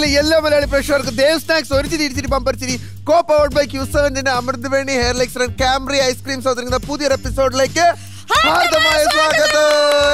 നാട്ടിലെ എല്ലാ മലയാളി പ്രേക്ഷകർക്ക് ദേവ് സ്നാക്സ് ഒരു ചിരി ഇരിച്ചിരി പമ്പർ ചിരി കോ പവർഡ് ബൈ ക്യൂ സെവന്റിന്റെ അമൃതവേണി ഹെയർ ലെക്സർ ക്യാമറി ഐസ്ക്രീംസ് അവതരിക്കുന്ന പുതിയൊരു എപ്പിസോഡിലേക്ക് ഹാർദമായ സ്വാഗതം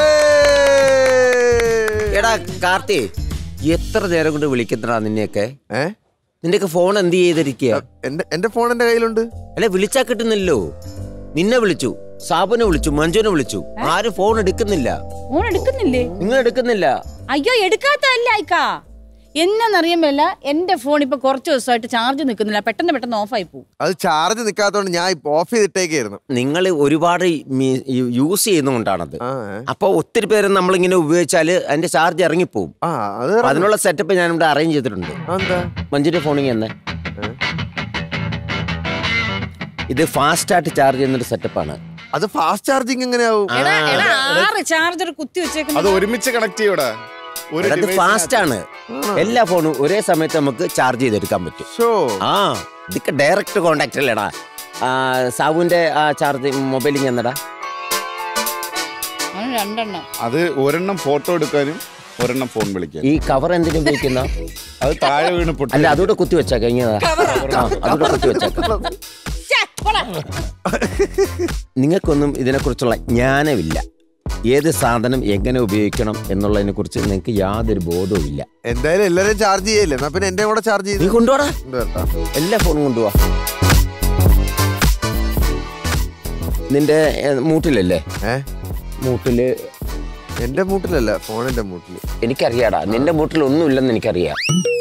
എടാ കാർത്തി എത്ര നേരം കൊണ്ട് വിളിക്കുന്നടാ നിന്നെയൊക്കെ ഏ നിന്റെയൊക്കെ ഫോൺ എന്ത് ചെയ്തിരിക്കുക എന്റെ എന്റെ ഫോൺ എന്റെ കയ്യിലുണ്ട് അല്ലെ വിളിച്ചാ കിട്ടുന്നില്ലോ നിന്നെ വിളിച്ചു സാബുനെ വിളിച്ചു മഞ്ജുനെ വിളിച്ചു ആരും ഫോൺ എടുക്കുന്നില്ല ഫോൺ എടുക്കുന്നില്ലേ നിങ്ങൾ എടുക്കുന്നില്ല അയ്യോ എടുക്കാത്തല്ല അയക്കാ എന്നറിയുമ്പല്ല എന്റെ ഫോൺ ഇപ്പൊ കുറച്ച് ദിവസമായിട്ട് ചാർജ് നിൽക്കുന്നില്ല പെട്ടെന്ന് പെട്ടെന്ന് ഓഫായി പോകും അത് ചാർജ് നിൽക്കാത്തോണ്ട് ഞാൻ ഇപ്പൊ ഓഫ് ചെയ്തിട്ടേക്കായിരുന്നു നിങ്ങൾ ഒരുപാട് മീ- യൂസ് ചെയ്യുന്നതുകൊണ്ടാണത് ആ ഏ. അപ്പൊ ഒത്തിരി പേര് നമ്മളിങ്ങനെ ഉപയോഗിച്ചാൽ അതിന്റെ ചാർജ് ഇറങ്ങിപ്പോവും ആ അത് അപ്പൊ അതിനുള്ള സെറ്റപ്പ് ഞാൻ ഇവിടെ അറേഞ്ച് ചെയ്തിട്ടുണ്ട് എന്താ മഞ്ജുന്റെ ഫോണിങ് തന്നെ ഏ? ഇത് ഫാസ്റ്റ് ആയിട്ട് ചാർജ് ചെയ്യുന്നൊരു സെറ്റപ്പാണ് അത് ഫാസ്റ്റ് ചാർജിങ് എങ്ങനെയാവും എടാ എടാ ആറ് ചാർജർ കുത്തി വെച്ചേക്കുന്നു അത് ഒരുമിച്ച് കണക്ട് ചെയ്യൂടാ ഒരു അത് device ഫാസ്റ്റ് ആണ് എല്ലാ ഫോണും ഒരേ സമയത്ത് നമുക്ക് ചാർജ് ചെയ്തെടുക്കാൻ പറ്റും ഷോ ആ ഇതൊക്കെ ഡയറക്റ്റ് കോണ്ടാക്ട് അല്ലേടാ ആ, സാബുവിന്റെ ആ ചാർജ് മൊബൈലിൽ എന്നടാ അവന് രണ്ടെണ്ണം അത് ഒരെണ്ണം ഫോട്ടോ എടുക്കാനും ഒരെണ്ണം ഫോൺ വിളിക്കാൻ ഈ കവർ എന്തിനു ഉപയോഗിക്കുന്ന അത് താഴെ വീണ് പൊട്ടി അല്ല അതോടെ കുത്തി വെച്ചേക്ക ഇങ്ങനെ ആ അതോടെ കുത്തി വെച്ചേക്ക ഛെ, പോടാ. നിങ്ങൾക്കൊന്നും ഇതിനെക്കുറിച്ചുള്ള ജ്ഞാനമില്ല ഏത് സാധനം എങ്ങനെ ഉപയോഗിക്കണം എന്നുള്ളതിനെ കുറിച്ച് നിങ്ങൾക്ക് യാതൊരു ബോധവും ഇല്ല എന്തായാലും എല്ലാരും ചാർജ് ചെയ്യല്ലേ എന്നാ പിന്നെ എന്റെ കൂടെ ചാർജ് നീ ചെയ്ത് കൊണ്ടുപോടാ കൊണ്ടുവരട്ടാ. എല്ലാ ഫോണും കൊണ്ടുപോവാ നിന്റെ ഏ, മൂട്ടിലല്ലേ ഏ മൂട്ടില് എന്റെ മൂട്ടിലല്ല ഫോണിന്റെ മൂട്ടില് എനിക്കറിയാടാ നിന്റെ മൂട്ടിൽ ഒന്നുമില്ലെന്ന് എനിക്കറിയാം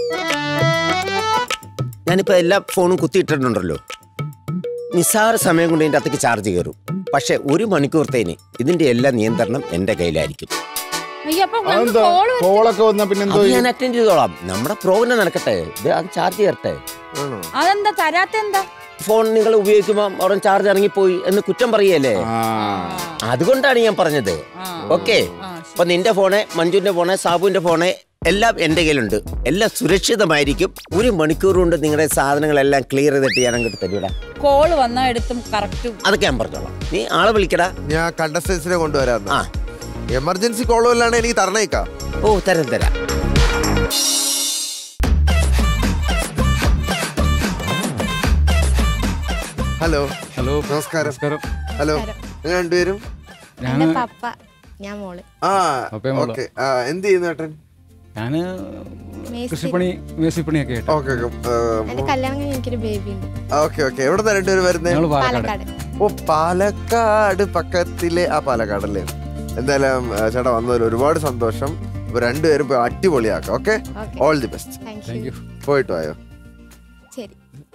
ഞാനിപ്പോ എല്ലാ ഫോണും കുത്തിയിട്ടിട്ടുണ്ടല്ലോ നിസ്സാര സമയം കൊണ്ട് ഇതിന്റെ അകത്തേക്ക് ചാർജ് കയറും പക്ഷെ ഒരു മണിക്കൂർത്തേന് ഇതിന്റെ എല്ലാ നിയന്ത്രണം എന്റെ കയ്യിലായിരിക്കും അയ്യോ അപ്പൊ നമുക്ക് അതെന്താ കോള് കോളൊക്കെ വന്നാ പിന്നെ എന്തോ അത് ഞാൻ അറ്റൻഡ് ചെയ്തോളാം നമ്മുടെ പ്രോഗ്രാം നടക്കട്ടെ ഇത് അത് ചാർജ് ചെയ്യട്ടെ ആണോ അതെന്താ തരാത്ത എന്താ ഫോൺ നിങ്ങൾ ഉപയോഗിക്കുമ്പോൾ അവിടെ ചാർജ് ഇറങ്ങിപ്പോയി എന്ന് കുറ്റം പറയല്ലേ ആ അതുകൊണ്ടാണ് ഞാൻ പറഞ്ഞത് ആ. ഓക്കെ ആ, അപ്പൊ നിന്റെ ഫോണ് മഞ്ജുവിന്റെ ഫോണ് സാബുവിന്റെ ഫോണ് എല്ലാം എന്റെ കയ്യിലുണ്ട് എല്ലാം സുരക്ഷിതമായിരിക്കും ഒരു മണിക്കൂർ കൊണ്ട് നിങ്ങളുടെ സാധനങ്ങളെല്ലാം ക്ലിയർ ചെയ്തിട്ട് ഞാൻ അങ്ങോട്ട് തരൂടാ കോള് വന്നാ എടുത്തും കറക്റ്റ് അതൊക്കെ ഞാൻ പറഞ്ഞോളാം നീ ആളെ വിളിക്കടാ ഞാൻ കണ്ടസ്റ്റൻസിനെ കൊണ്ടുവരാം ആ എമർജൻസി കോളും അല്ലാണ്ട് എനിക്ക് തരണേക്കാം ഓ തരാം തരാം ഹലോ ഹലോ നമസ്കാരം നമസ്കാരം ഹലോ നിങ്ങൾ രണ്ടുപേരും ഞാൻ എന്റെ പപ്പ ഞാൻ മോള് ആ പപ്പയും മോളും. ഓക്കെ ആ എന്ത് ചെയ്യുന്നു ഏട്ടൻ ഞാന് മേസ്ത്രി. കൃഷിപ്പണി മേസിപ്പണിയൊക്കെ ആയിട്ട് ഓക്കെ എന്റെ കല്യാണം കഴിഞ്ഞ് എനിക്കൊരു ബേബി ഉണ്ട് ഓക്കെ ഓക്കെ എവിടെ നിന്ന് രണ്ടുപേരും വരുന്നത് ഞങ്ങള് പാലക്കാട് പാലക്കാട് ഓ പാലക്കാട് പക്കത്തിലെ ആ പാലക്കാടല്ലേ എന്തായാലും ആ, ചേട്ടാ വന്നതിൽ ഒരുപാട് സന്തോഷം ഇപ്പൊ രണ്ടുപേരും പോയി അടിപൊളിയാക്കാം okay okay all the best thank thank you you പോയിട്ട് വായോ ശരി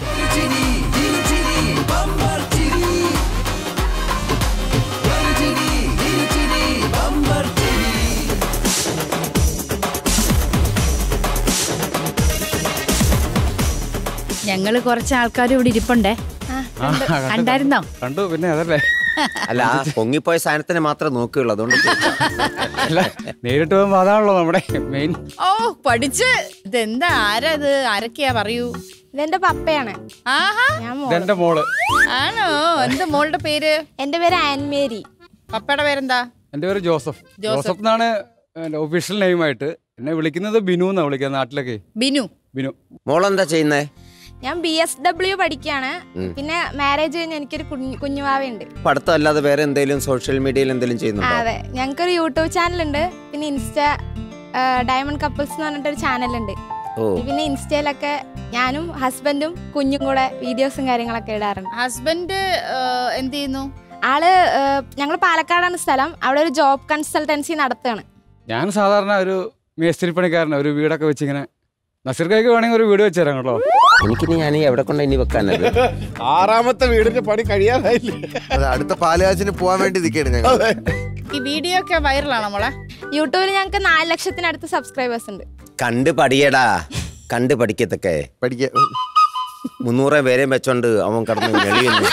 ഞങ്ങള് കുറച്ച് ആൾക്കാർ ഇവിടെ ഇരിപ്പുണ്ടേ ആ ആ, കണ്ടു. കണ്ടായിരുന്നോ കണ്ടു പിന്നെ അതല്ലേ അല്ല ആ പൊങ്ങിപ്പോയ സാധനത്തിനെ മാത്രമേ നോക്കുകയുള്ളൂ അതുകൊണ്ട് ചോദിച്ചതാ. അല്ല നേരിട്ട് പോകുമ്പോ അതാണല്ലോ നമ്മുടെ മെയിൻ ഓ പഠിച്ച് ഇതെന്താ ആരാ ഇത് ആരൊക്കെയാ പറയൂ ഇതെന്റെ പപ്പയാണ് ആഹാ ഞാൻ മോള് ഇതെന്റെ മോള് ആണോ എന്താ മോളുടെ പേര് എന്റെ പേര് ആൻമേരി പപ്പയുടെ പേരെന്താ എന്റെ പേര് ജോസഫ് ജോസഫ് എന്നാണ് എന്റെ ഒഫീഷ്യൽ നെയിമായിട്ട് എന്നെ വിളിക്കുന്നത് ബിനു എന്നാ വിളിക്കുന്നത് നാട്ടിലൊക്കെ ബിനു ബിനു മോളെന്താ ചെയ്യുന്നേ ഞാൻ ബി എസ് ഡബ്ല്യു പഠിക്കാണ് പിന്നെ മാരേജ് കഴിഞ്ഞ് എനിക്കൊരു കുഞ്ഞു കുഞ്ഞുവാവയുണ്ട് പഠിത്തം അല്ലാതെ വേറെ എന്തെങ്കിലും സോഷ്യൽ മീഡിയയിൽ എന്തെങ്കിലും ആ, ചെയ്യുന്നുണ്ടോ അതെ ഞങ്ങൾക്കൊരു യൂട്യൂബ് ചാനലുണ്ട് പിന്നെ ഇൻസ്റ്റ ഡയമണ്ട് കപ്പിൾസ് എന്ന് പറഞ്ഞിട്ടൊരു ചാനലുണ്ട് ഓ പിന്നെ ഇൻസ്റ്റയിലൊക്കെ ഞാനും ഹസ്ബൻഡും കുഞ്ഞും കൂടെ വീഡിയോസും കാര്യങ്ങളൊക്കെ ഇടാറുണ്ട് ഹസ്ബൻഡ് എന്ത് ചെയ്യുന്നു ആള് ഞങ്ങൾ പാലക്കാടാണ് സ്ഥലം അവിടെ ഒരു ജോബ് കൺസൾട്ടൻസി നടത്തുകയാണ് ഞാൻ സാധാരണ ഒരു മേസ്തിരി പണിക്കാരനാണ് ഒരു വീടൊക്കെ വെച്ചിങ്ങനെ നസീർക്കായ്ക്ക് വേണമെങ്കിൽ ഒരു വീട് വെച്ച് തരാം കേട്ടോ എനിക്കിനി ഞാൻ എവിടെ കൊണ്ട് ഇനി വെക്കാനത് ആറാമത്തെ വീടിന്റെ പണി കഴിയാതായില്ലേ അതെ അടുത്ത പാലുകാച്ചിന് പോവാൻ വേണ്ടി നിൽക്കുകയാണ് ഞങ്ങൾ ഈ വീഡിയോ ഒക്കെ വൈറലാണോ മോളെ യൂട്യൂബിൽ ഞങ്ങൾക്ക് നാല് ലക്ഷത്തിനടുത്ത് സബ്സ്ക്രൈബേഴ്സ് ഉണ്ട് കണ്ട് പഠിയടാ കണ്ട് പഠിക്കത്തൊക്കെ പഠിക്കാൻ മുന്നൂറെ പേരെയും വെച്ചോണ്ട് അവൻ കടന്ന് ഞെളിയുന്നു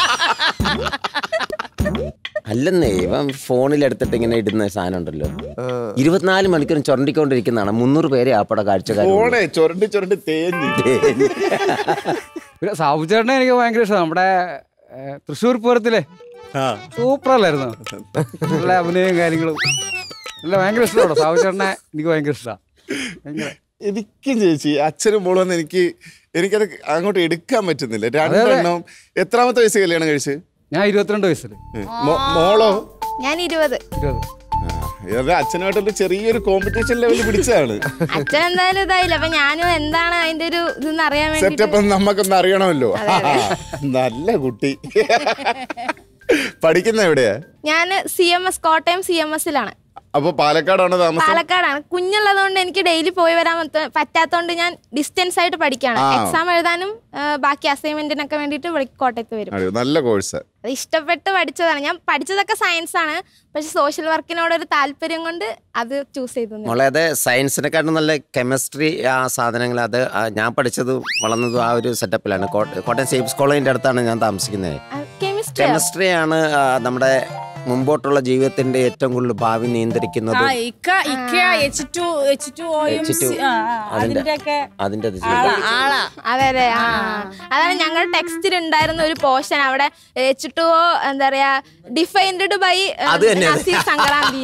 അല്ലെന്നേ ഇവൻ ഫോണിൽ എടുത്തിട്ട് ഇങ്ങനെ ഇടുന്ന സാധനം ഉണ്ടല്ലോ ഇരുപത്തിനാല് മണിക്കൂറും ചുരണ്ടിക്കൊണ്ടിരിക്കുന്നതാണ് മുന്നൂറ് പേരെ ആപ്പടെ കാഴ്ചക്കാർ ഫോണേ ചുരണ്ടി ചുരണ്ടി തേഞ്ഞ് പിന്നെ സാബു ചേട്ടനെ എനിക്ക് ഭയങ്കര ഇഷ്ടമാണ് നമ്മുടെ ഏ, തൃശ്ശൂർ പൂരത്തിലെ സൂപ്പർ അല്ലായിരുന്നു നല്ല അഭിനയവും കാര്യങ്ങളും നല്ല ഭയങ്കര ഇഷ്ടമാണ് സാബു ചേട്ടനെ എനിക്ക് ഭയങ്കര ഇഷ്ടമാണ് ഭയങ്കര എനിക്കും ചേച്ചി അച്ഛനും മോളും എനിക്ക് എനിക്കത് അങ്ങോട്ട് എടുക്കാൻ പറ്റുന്നില്ല രണ്ടെണ്ണം എത്രാമത്തെ വയസ്സ് കല്യാണം കഴിച്ച് ഞാൻ ഇരുപത്തിരണ്ട് വയസ്സിൽ മോ- മോളോ ഞാൻ ഇരുപത് ഇരുപത് ഇവരുടെ അച്ഛനായിട്ടൊരു ചെറിയൊരു കോമ്പറ്റീഷൻ ലെവലിൽ പിടിച്ചതാണ് അച്ഛൻ എന്തായാലും ഇതായില്ല അപ്പൊ ഞാനും എന്താണ് അതിന്റെ ഒരു ഇതെന്ന് അറിയാൻ വേണ്ടിട്ട് സെറ്റപ്പ് നമുക്കൊന്ന് അറിയണമല്ലോ നല്ല കുട്ടി പഠിക്കുന്ന എവിടെയാ ഞാൻ C M S Kottayam C M എസിലാണ് അപ്പൊ പാലക്കാടാണോ താമസം പാലക്കാടാണ് കുഞ്ഞുള്ളതുകൊണ്ട് എനിക്ക് ഡെയിലി പോയി വരാൻ പറ്റ- പറ്റാത്തോണ്ട് ഞാൻ ഡിസ്റ്റൻസ് ആയിട്ട് പഠിക്കാണ് ആ. എക്സാം എഴുതാനും ആ, ബാക്കി അസൈൻമെന്റിനൊക്കെ വേണ്ടിയിട്ട് ഇവിടെ കോട്ടയത്ത് വരും അയ്യോ, നല്ല കോഴ്സ് അത് ഇഷ്ടപ്പെട്ട് പഠിച്ചതാണ് ഞാൻ പഠിച്ചതൊക്കെ സയൻസ് ആണ് പക്ഷെ സോഷ്യൽ വർക്കിനോട് ഒരു താല്പര്യം കൊണ്ട് അത് ചൂസ് ചെയ്തു മോളെ അത് സയൻസിനെക്കാട്ടും നല്ല കെമിസ്ട്രി ആ സാധനങ്ങൾ അത് ആ ഞാൻ പഠിച്ചതും വളർന്നതും ആ ഒരു സെറ്റപ്പിലാണ് കോട്ട- കോട്ടയം സേബ്സ് കോളേജിന്റെ അടുത്താണ് ഞാൻ താമസിക്കുന്നത് കെമിസ്ട്രി കെമിസ്ട്രിയാണ് ആ, നമ്മുടെ മുമ്പോട്ടുള്ള ജീവിതത്തിന്റെ ഏറ്റവും കൂടുതൽ ഭാവി ആ നിയന്ത്രിക്കുന്നത് ഇക്ക ഇക്ക H two H two H2, അതിന്റെ- അതിന്റെ ഒക്കെ അതിന്റെ അത് ആളാ ചെയ്യും. ആളാ അതെ അതെ ആ. അതാണ് ഞങ്ങളുടെ ടെക്സ്റ്റിൽ ഉണ്ടായിരുന്ന ഒരു പോർഷൻ അവിടെ എച്ച് ടു ഒ എന്താ പറയാ ഡിഫൈൻഡ് ബൈ അത് തന്നെ, അത്. നസീർ സംക്രാന്തി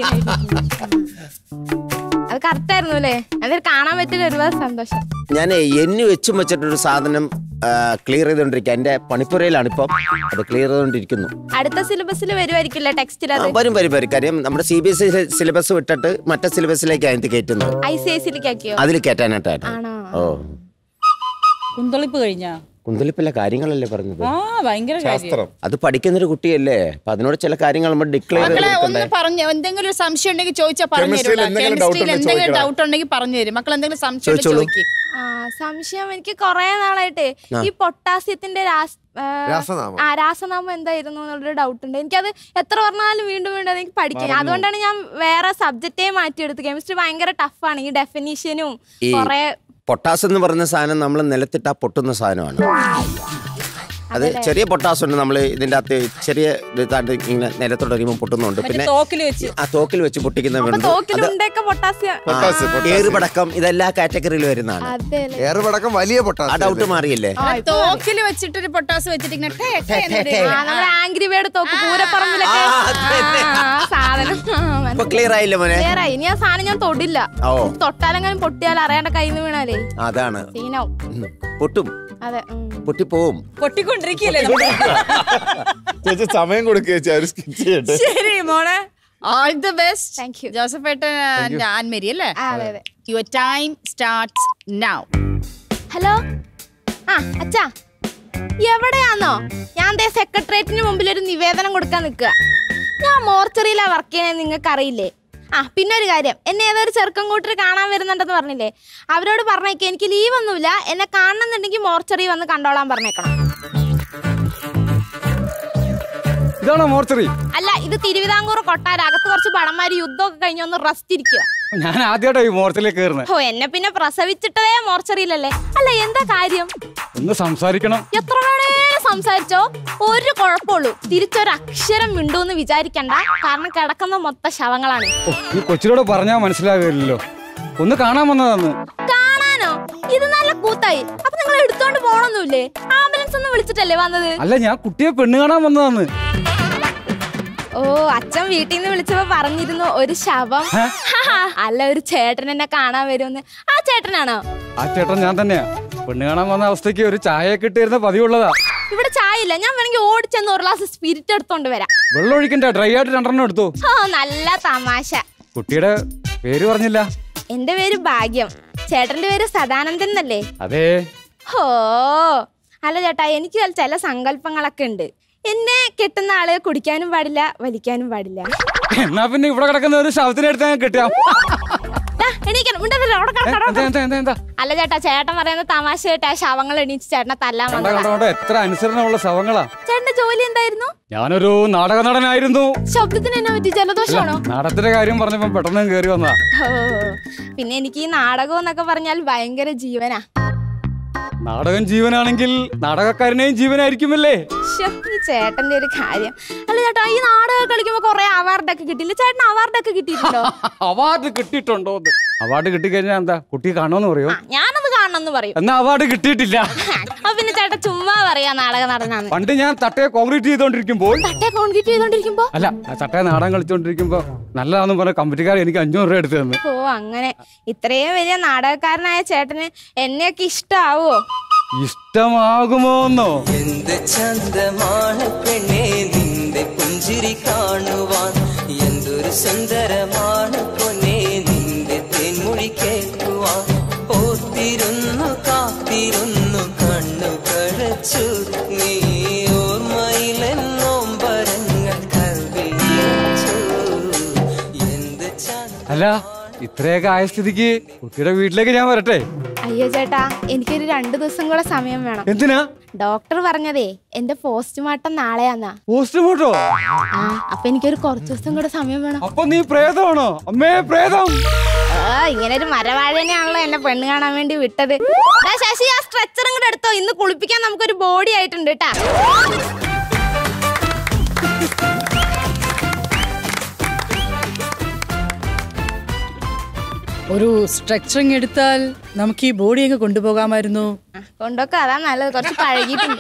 അത് കറക്റ്റ് ആയിരുന്നു അല്ലേ അതിൽ കാണാൻ പറ്റിയ ഒരുപാട് സന്തോഷം ഞാൻ എണ്ണി വെച്ചും വെച്ചിട്ടൊരു സാധനം ക്ലിയർ ചെയ്തോണ്ടിരിക്കുക എന്റെ പണിപ്പുരയിലാണ് ഇപ്പം അത് ക്ലിയർ ചെയ്തോണ്ടിരിക്കുന്നു അടുത്ത സിലബസിൽ വരുമായിരിക്കില്ലേ ടെക്സ്റ്റിൽ ആ, അത് വരും വരും വരും കാര്യം നമ്മുടെ C B S E syllabus വിട്ടിട്ട് മറ്റേ സിലബസിലേക്ക് അതിന് കയറ്റുന്നത് ഐ സി ഐ സിയിലേക്ക് ആക്കിയോ അതിൽ കയറ്റാനായിട്ടാണ് ആണോ ഓ കുന്തളിപ്പ് കഴിഞ്ഞാ കുന്തലിപ്പില്ല കാര്യങ്ങളല്ലേ പറഞ്ഞത് ആ ഭയങ്കര കാര്യം ശാസ്ത്രം അത് പഠിക്കുന്നൊരു കുട്ടിയല്ലേ അപ്പൊ അതിനോട് ചില കാര്യങ്ങൾ നമ്മൾ ഡിക്ലെയർ മക്കളെ ചെയ്ത് ഒന്ന് പറഞ്ഞു എന്തെങ്കിലും ഒരു സംശയം ഉണ്ടെങ്കിൽ ചോദിച്ചാൽ പറഞ്ഞു Chemistry യിൽ തരും എന്തെങ്കിലും doubt കെമിസ്ട്രിയിൽ ഉണ്ടെങ്കിൽ എന്തെങ്കിലും ചോദിക്കണം. ഡൗട്ട് ഉണ്ടെങ്കിൽ പറഞ്ഞു തരും മക്കൾ എന്തെങ്കിലും സംശയം ഉണ്ടെങ്കിൽ ചോദിച്ചോളൂ. ചോദിക്കും ആ സംശയം എനിക്ക് കൊറേ നാളായിട്ട് ഈ പൊട്ടാസ്യത്തിന്റെ രാസ് ആ, രാസനാമം. ആ രാസനാമം എന്തായിരുന്നു എന്നുള്ളൊരു ഡൗട്ട് ഉണ്ട് എനിക്കത് എത്ര പറഞ്ഞാലും വീണ്ടും വീണ്ടും അത് എനിക്ക് പഠിക്കാം അതുകൊണ്ടാണ് ഞാൻ വേറെ സബ്ജക്റ്റേ മാറ്റിയെടുത്ത് കെമിസ്ട്രി ഭയങ്കര ടഫാണ് ഈ ഡെഫിനിഷനും ഈ കൊറേ പൊട്ടാസ് എന്ന് പറയുന്ന സാധനം നമ്മൾ നിലത്തിട്ടാ പൊട്ടുന്ന സാധനമാണ് അത് ചെറിയ പൊട്ടാസ് ഉണ്ട് നമ്മൾ ഇതിന്റെ അകത്ത് ചെറിയ ഇത് താണ്ട് ഇങ്ങനെ നിലത്തോട്ട് വരുമ്പോൾ പൊട്ടുന്നുണ്ട് മറ്റേ പിന്നെ തോക്കിൽ വെച്ച് ആ തോക്കിൽ വെച്ച് അപ്പൊ പൊട്ടിക്കുന്നുണ്ട് അത് തോക്കിലുണ്ടൊക്കെ പൊട്ടാസ്യം പൊട്ടാസ് പൊട്ടാസ് ഏറുപടക്കം ഇതെല്ലാ കാറ്റഗറിയിൽ വരുന്നതാണ് അതെ ഏറുപടക്കം വലിയ ആ പൊട്ടാസ് ഡൗട്ട് മാറിയല്ലേ തോക്കിൽ വെച്ചിട്ട് ഒരു പൊട്ടാസ് വെച്ചിട്ട് ഇങ്ങനെ ടേ, ടേ എന്ന് ഒരു- ആ നമ്മുടെ ആംഗ്രി വേർഡ് തോക്ക് പൂരപ്പറമ്പിലൊക്കെ ആ, അത് തന്നെ. ആ, ആ സാധനം ആ, ഇപ്പൊ മനസ്സിലായി. ക്ലിയർ ആയില്ലേ മോനെ Clear ആയി ഇനി ആ സാധനം ഞാൻ തൊടില്ല ഓ തൊട്ടാലെങ്കിലും പൊട്ടിയാൽ അറിയാണ്ട് കയ്യിൽ നിന്ന് വീണാലേ അതാണ് സീനാവും ഉം. പൊട്ടും അതെ ഉം. പൊട്ടിപ്പോവും പൊട്ടിക്കൊണ്ടിരിക്കുകയല്ലേ നമ്മള്? ചേച്ചി സമയം കൊടുക്കുക ചേച്ചി അവർ സ്കിപ്പ് ചെയ്യട്ടെ ശരി മോളെ all the best Thank you. Joseph ഏട്ടൻ ആൻമേരി അല്ലേ ആ, അതെ അതെ your time starts now hello ആ അച്ഛാ എവിടെയാന്നോ ഞാൻ ദേ സെക്രട്ടേറിയറ്റിന് മുമ്പിൽ ഒരു നിവേദനം കൊടുക്കാൻ നിൽക്കുക ഞാൻ മോർച്ചറിയിലാ വർക്ക് ചെയ്യണത് നിങ്ങൾക്ക് അറിയില്ലേ ആ പിന്നെ ഒരു കാര്യം എന്നെ ഏതൊരു ചെറുക്കം കൂട്ടർ കാണാൻ വരുന്നുണ്ടെന്ന് പറഞ്ഞില്ലേ അവരോട് പറഞ്ഞേക്കെ എനിക്ക് ലീവ് ഒന്നുമില്ല എന്നെ കാണണമെന്നുണ്ടെങ്കിൽ മോർച്ചറി വന്ന് കണ്ടോളാൻ പറഞ്ഞേക്കണം ഇതാണോ മോർച്ചറി അല്ല ഇത് തിരുവിതാംകൂർ കൊട്ടാരം അകത്ത് കുറച്ച് പടന്മാര് യുദ്ധമൊക്കെ കഴിഞ്ഞ് ഒന്ന് റെസ്റ്റ് ഇരിക്കുക ഞാൻ ആദ്യമായിട്ടാണ് ഈ മോർച്ചറിലേക്ക് കയറുന്നത് ഓ എന്നെ പിന്നെ പ്രസവിച്ചിട്ടതേ മോർച്ചറിയിലല്ലേ അല്ല എന്താ കാര്യം ഒന്ന് സംസാരിക്കണം എത്ര വേണേലും സംസാരിച്ചോ ഒരു കുഴപ്പമുള്ളൂ തിരിച്ചൊരു അക്ഷരം മിണ്ടൂന്ന് വിചാരിക്കണ്ട കാരണം കിടക്കുന്ന മൊത്ത ശവങ്ങളാണ് ഓ, ഈ കൊച്ചിനോട് പറഞ്ഞാൽ മനസ്സിലാകില്ലല്ലോ ഒന്ന് കാണാൻ വന്നതാന്ന് കാണാനോ ഇത് നല്ല കൂത്തായി അപ്പൊ നിങ്ങൾ എടുത്തോണ്ട് പോണൊന്നുമില്ലേ ആംബുലൻസ് ഒന്നും വിളിച്ചിട്ടല്ലേ വന്നത് അല്ല ഞാൻ കുട്ടിയെ പെണ്ണ് കാണാൻ വന്നതാന്ന് ഓ അച്ഛൻ വീട്ടിൽ നിന്ന് വിളിച്ചപ്പോ പറഞ്ഞിരുന്നു ഒരു ശവം ഹാ, അല്ല ഒരു ചേട്ടൻ എന്നെ കാണാൻ വരുമെന്ന് ആ ചേട്ടനാണോ ആ ചേട്ടൻ ഞാൻ തന്നെയാ പെണ്ണ് കാണാൻ വന്ന അവസ്ഥയ്ക്ക് ഒരു ചായയൊക്കെ ഇട്ടിരുന്ന പതിവുള്ളതാ ഇവിടെ ചായ ഇല്ല ഞാൻ വേണമെങ്കിൽ ഓടിച്ചെന്ന് ഒരു ഗ്ലാസ് സ്പിരിറ്റ് എടുത്തോണ്ട് വരാം വെള്ളം ഒഴിക്കണ്ട ഡ്രൈ ആയിട്ട് രണ്ടെണ്ണം എടുത്തു ഓ നല്ല തമാശ കുട്ടിയുടെ പേര് പറഞ്ഞില്ല എന്റെ പേര് ഭാഗ്യം ചേട്ടന്റെ പേര് സദാനന്ദൻ എന്നല്ലേ അതെ ഹോ അല്ല ചേട്ടാ എനിക്ക് ചില സങ്കല്പങ്ങളൊക്കെ ഉണ്ട് എന്നെ കെട്ടുന്ന ആള് കുടിക്കാനും പാടില്ല വലിക്കാനും പാടില്ല എന്നാ പിന്നെ ഇവിടെ കിടക്കുന്ന ഒരു ശവത്തിനെ എടുത്താൽ ഞാൻ കിട്ടിയാ ദാ, എണീക്കണം മിണ്ടരുത്, അവിടെ കിടക്ക്, അവിടെ എന്താ കിടക്ക്. എന്താ എന്താ എന്താ അല്ല ചേട്ടാ ചേട്ടൻ പറയുന്ന തമാശ കേട്ടാ ശവങ്ങൾ എണീച്ച് ചേട്ടനെ തല്ലാൻ കണ്ട വന്നതാ കണ്ട കണ്ട എത്ര അനുസരണമുള്ള ശവങ്ങളാ ചേട്ടന്റെ ജോലി എന്തായിരുന്നു ഞാനൊരു നാടക നടനായിരുന്നു ശബ്ദത്തിന് എന്നാ പറ്റി ജലദോഷമാണോ നാടകത്തിന്റെ കാര്യം പറഞ്ഞപ്പോ പെട്ടെന്ന് കയറി വന്നതാ ഓ പിന്നെ എനിക്ക് ഈ നാടകം എന്നൊക്കെ പറഞ്ഞാൽ ഭയങ്കര ജീവനാ നാടകം ജീവനാണെങ്കിൽ നാടകക്കാരനെയും ജീവനായിരിക്കുമല്ലേ ശ്ശോ, ഈ ചേട്ടന്റെ ഒരു കാര്യം അല്ല ചേട്ടാ ഈ നാടകം കളിക്കുമ്പോ കൊറേ അവാർഡൊക്കെ കിട്ടിയില്ല ചേട്ടൻ അവാർഡൊക്കെ കിട്ടിയിട്ടുണ്ടോ അവാർഡ് കിട്ടിയിട്ടുണ്ടോ അവാർഡ് കിട്ടിക്കഴിഞ്ഞാൽ എന്താ കുട്ടി കാണുമെന്ന് പറയോ ആ, ഞാനത് കാണണം നടനാണെന്ന് പറയും എന്നാ അവാർഡ് കിട്ടിയിട്ടില്ല അപ്പൊ പിന്നെ ചേട്ടാ ചുമ്മാ പറയാ നാടക നടനാണ് പണ്ട് ഞാൻ തട്ടയെ കോൺക്രീറ്റ് ചെയ്തോണ്ടിരിക്കുമ്പോൾ തട്ടെ കോൺക്രീറ്റ് ചെയ്തോണ്ടിരിക്കുമ്പോ അല്ല ആ തട്ടയെ നാടകം കളിച്ചോണ്ടിരിക്കുമ്പോ നല്ലതാന്ന് പറഞ്ഞ കമ്പനിക്കാർ എനിക്ക് അഞ്ഞൂറ് രൂപ എടുത്തു തന്നു ഓ അങ്ങനെ ഇത്രയും വലിയ നാടകക്കാരനായ ചേട്ടന് എന്നെയൊക്കെ ഇഷ്ടാവോ ഇഷ്ടമാകുമോന്നോ എന്ത് ചന്തമാണ് പെണ്ണെ നിന്റെ പുഞ്ചിരി കാണുവാൻ എന്തൊരു സുന്ദരമാണ് പൊന്നെ നിന്റെ തേൻമൊഴി കേൾക്കുവാൻ ഓർത്തിരുന്നു കാത്തിരുന്നു കണ്ണു കഴച്ചു നീ ഓർമ്മയിലെന്നോമ്പരങ്ങൾ കൽവിച്ചു എന്ത് ചന്ത അല്ല ഇത്രയൊക്കെ ആയ സ്ഥിതിക്ക് കുട്ടിയുടെ വീട്ടിലേക്ക് ഞാൻ വരട്ടെ അയ്യോ ചേട്ടാ എനിക്കൊരു രണ്ടു ദിവസം കൂടെ സമയം വേണം എന്തിനാ ഡോക്ടർ പറഞ്ഞതേ എന്റെ പോസ്റ്റ്മോർട്ടം നാളെയാന്നാ പോസ്റ്റ്മോർട്ടോ ആ അപ്പൊ എനിക്കൊരു കുറച്ചു ദിവസം കൂടെ സമയം വേണം അപ്പൊ നീ പ്രേതമാണോ അമ്മേ പ്രേതം ആ ഇങ്ങനെ ഒരു മരവാഴനെയാണല്ലോ എന്നെ പെണ്ണ് കാണാൻ വേണ്ടി വിട്ടത് ദാ ശശി ആ സ്ട്രെച്ചറും കൂടെ എടുത്തോ ഇന്ന് കുളിപ്പിക്കാൻ നമുക്കൊരു ബോഡി ആയിട്ടുണ്ട് കേട്ടാ ഒരു സ്ട്രക്ചറിങ് എടുത്താൽ നമുക്ക് ഈ ബോഡിയൊക്കെ കൊണ്ടുപോകാമായിരുന്നു ആ, കൊണ്ടൊക്കെ അതാ നല്ലത് കുറച്ച് പഴകിയിട്ടുണ്ട്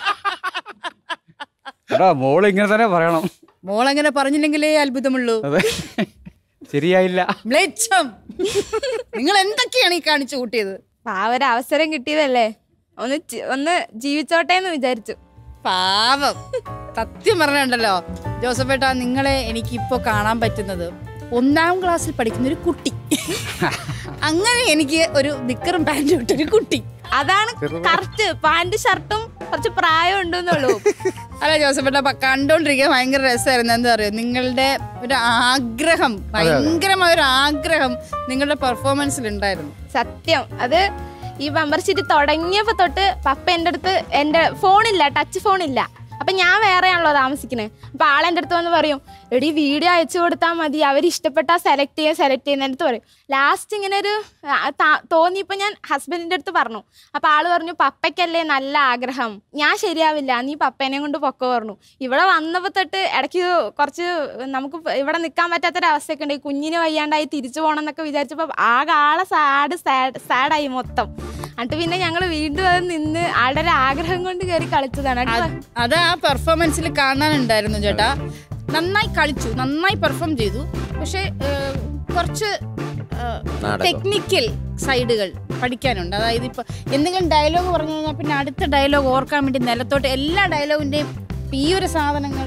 എടാ മോള് ഇങ്ങനെ തന്നെ പറയണം മോളങ്ങനെ പറഞ്ഞില്ലെങ്കിലേ അത്ഭുതമുള്ളൂ അതെ ശരിയായില്ല മ്ലേച്ഛം. നിങ്ങൾ എന്തൊക്കെയാണ് ഈ കാണിച്ചു കൂട്ടിയത് ആ ഒരു അവസരം കിട്ടിയതല്ലേ ഒന്ന് ചി- ഒന്ന് ജീവിച്ചോട്ടെ എന്ന് വിചാരിച്ചു പാവം സത്യം പറഞ്ഞുണ്ടല്ലോ ജോസഫേട്ട നിങ്ങളെ എനിക്ക് ഇപ്പോ കാണാൻ പറ്റുന്നത് ഒന്നാം ക്ലാസ്സിൽ പഠിക്കുന്ന ഒരു കുട്ടി അങ്ങനെ എനിക്ക് ഒരു നിക്കറും പാൻറ്റും ഇട്ടൊരു കുട്ടി അതാണ് കറക്റ്റ് പാന്റ് ഷർട്ടും കുറച്ച് പ്രായം ഉണ്ടെന്നുള്ളൂ അല്ല ജോസഫേട്ട പ- കണ്ടോണ്ടിരിക്കാൻ ഭയങ്കര രസമായിരുന്നു എന്താ പറയുക നിങ്ങളുടെ ഒരു ആഗ്രഹം ഭയങ്കരമായ ഒരു ആഗ്രഹം നിങ്ങളുടെ പെർഫോമൻസിൽ ഉണ്ടായിരുന്നു സത്യം അത് ഈ ബമ്പർ സീറ്റ് തുടങ്ങിയപ്പോ തൊട്ട് പപ്പ എൻ്റെ അടുത്ത് എൻ്റെ ഫോണില്ല ടച്ച് ഫോണില്ല അപ്പൊ ഞാൻ വേറെയാണല്ലോ താമസിക്കുന്നത് അപ്പൊ ആളെൻ്റെ അടുത്ത് വന്ന് പറയും എടി വീഡിയോ അയച്ചു കൊടുത്താൽ മതി അവർ ഇഷ്ടപ്പെട്ടാ സെലക്ട് ചെയ്യുക സെലക്ട് ചെയ്യുന്ന അടുത്ത് പറയും ലാസ്റ്റ് ഇങ്ങനെ ഒരു ആ, താ- തോന്നിയപ്പോ ഞാൻ ഹസ്ബൻഡിന്റെ അടുത്ത് പറഞ്ഞു അപ്പൊ ആള് പറഞ്ഞു പപ്പയ്ക്കല്ലേ നല്ല ആഗ്രഹം ഞാൻ ശരിയാവില്ല നീ പപ്പേനെ കൊണ്ട് പൊക്ക പറഞ്ഞു ഇവിടെ വന്നപ്പോ തൊട്ട് ഇടയ്ക്ക് കുറച്ച് നമുക്ക് ഇവിടെ നിൽക്കാൻ പറ്റാത്തൊരവസ്ഥയൊക്കെ ഉണ്ട് ഈ കുഞ്ഞിന് വയ്യാണ്ടായി തിരിച്ചു പോകണം എന്നൊക്കെ വിചാരിച്ചപ്പോ ആകെ ആളെ സാഡ് സാഡ് സാഡായി മൊത്തം എന്നിട്ട് പിന്നെ ഞങ്ങൾ വീണ്ടും അത് നിന്ന് ആളുടെ ഒരു ആഗ്രഹം കൊണ്ട് കയറി കളിച്ചതാണ് അത് എന്നിട്ട് അത് ആ പെർഫോമൻസിൽ കാണാനുണ്ടായിരുന്നു ചേട്ടാ നന്നായി കളിച്ചു നന്നായി പെർഫോം ചെയ്തു പക്ഷെ കുറച്ച് നാടകം. ടെക്നിക്കൽ സൈഡുകൾ പഠിക്കാനുണ്ട് അതായത് ഇപ്പൊ എന്തെങ്കിലും ഡയലോഗ് പറഞ്ഞു കഴിഞ്ഞാൽ പിന്നെ അടുത്ത ഡയലോഗ് ഓർക്കാൻ വേണ്ടി നിലത്തോട്ട് എല്ലാ ഡയലോഗിന്റെയും ഈ ഒരു സാധനങ്ങൾ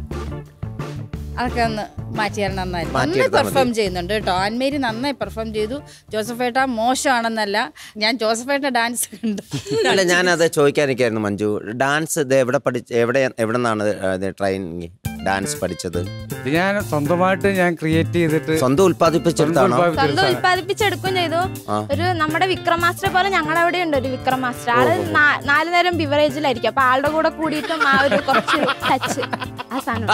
അതൊക്കെ ഒന്ന് മാറ്റി തരണം നന്നായിരുന്നു നന്നായി മാറ്റിയെടുത്താൽ പെർഫോം ചെയ്യുന്നുണ്ട് കേട്ടോ ആൻമേരി നന്നായി പെർഫോം ചെയ്തു ജോസഫേട്ട മോശമാണെന്നല്ല ഞാൻ ജോസഫേട്ട ഡാൻസ് കണ്ടു അല്ല ഞാനത് ചോദിക്കാനിരിക്കായിരുന്നു മഞ്ജു ഡാൻസ് ഇത് എവിടെ പഠിച്ച എവിടെ എവിടെ നിന്നാണ് ട്രെയിനിങ് ഡാൻസ് പഠിച്ചത് ഇത് ഞാൻ സ്വന്തമായിട്ട് ഞാൻ ക്രിയേറ്റ് ചെയ്തിട്ട് സ്വന്തം ഉൽപ്പാദിപ്പിച്ചെടുത്താണോ സ്വന്തം സ്വന്തം ഉൽപ്പാദിപ്പിച്ചെടുക്കും ചെയ്തു ആ. ഒരു നമ്മുടെ വിക്രം മാസ്റ്റർ പോലെ ഞങ്ങളുടെ അവിടെ ഉണ്ട് ഒരു വിക്രം മാസ്റ്റർ ആള് നാ- നാല് നേരം ബിവറേജിലായിരിക്കും അപ്പൊ ആളുടെ കൂടെ കൂടിയിട്ടും ആ ഒരു കുറച്ച് ടച്ച് ആ സാധനം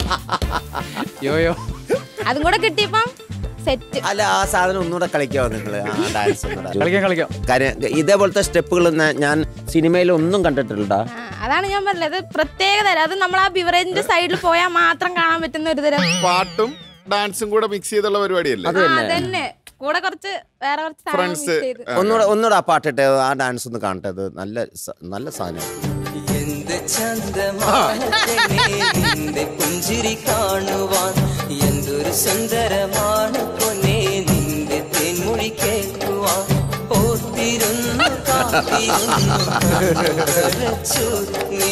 യോയോ അതും കൂടെ കിട്ടിയപ്പം സെറ്റ് അല്ല ആ സാധനം ഒന്നുകൂടെ കളിക്കാവോ നിങ്ങൾ ആ ഡാൻസ് കളിക്കാം കളിക്കാം കാര്യം ഇതേപോലത്തെ സ്റ്റെപ്പുകൾ ഞാൻ സിനിമയിൽ ഒന്നും കണ്ടിട്ടില്ലടാ അതാണ് ഞാൻ പറഞ്ഞത് അത് പ്രത്യേകത അത് നമ്മൾ ആ ബിവറേജിന്റെ സൈഡിൽ പോയാൽ മാത്രം കാണാൻ പറ്റുന്ന ഒരു തരം പാട്ടും ഡാൻസും കൂടെ മിക്സ് ചെയ്തുള്ള പരിപാടിയല്ലേ അത് ആ, തന്നെ അതന്നെ കൂടെ കുറച്ച് വേറെ കുറച്ച് സാധനം Friends, mix ചെയ്ത് ഒന്നുകൂടെ ഒന്നുകൂടെ ആ പാട്ടിട്ട് ആ ഡാൻസ് ഒന്ന് കാണട്ടെ അത് നല്ല സ- നല്ല സാധനം എന്ത് ചന്തമാണ് പെണ്ണേ നിന്റെ പുഞ്ചിരി കാണുവാൻ എന്തൊരു സുന്ദരമാണ് പൊന്നെ നിന്റെ തേൻമൊഴി കേൾക്കുവാൻ ഓർത്തിരുന്നു കാത്തിരുന്നു കരച്ചു നീ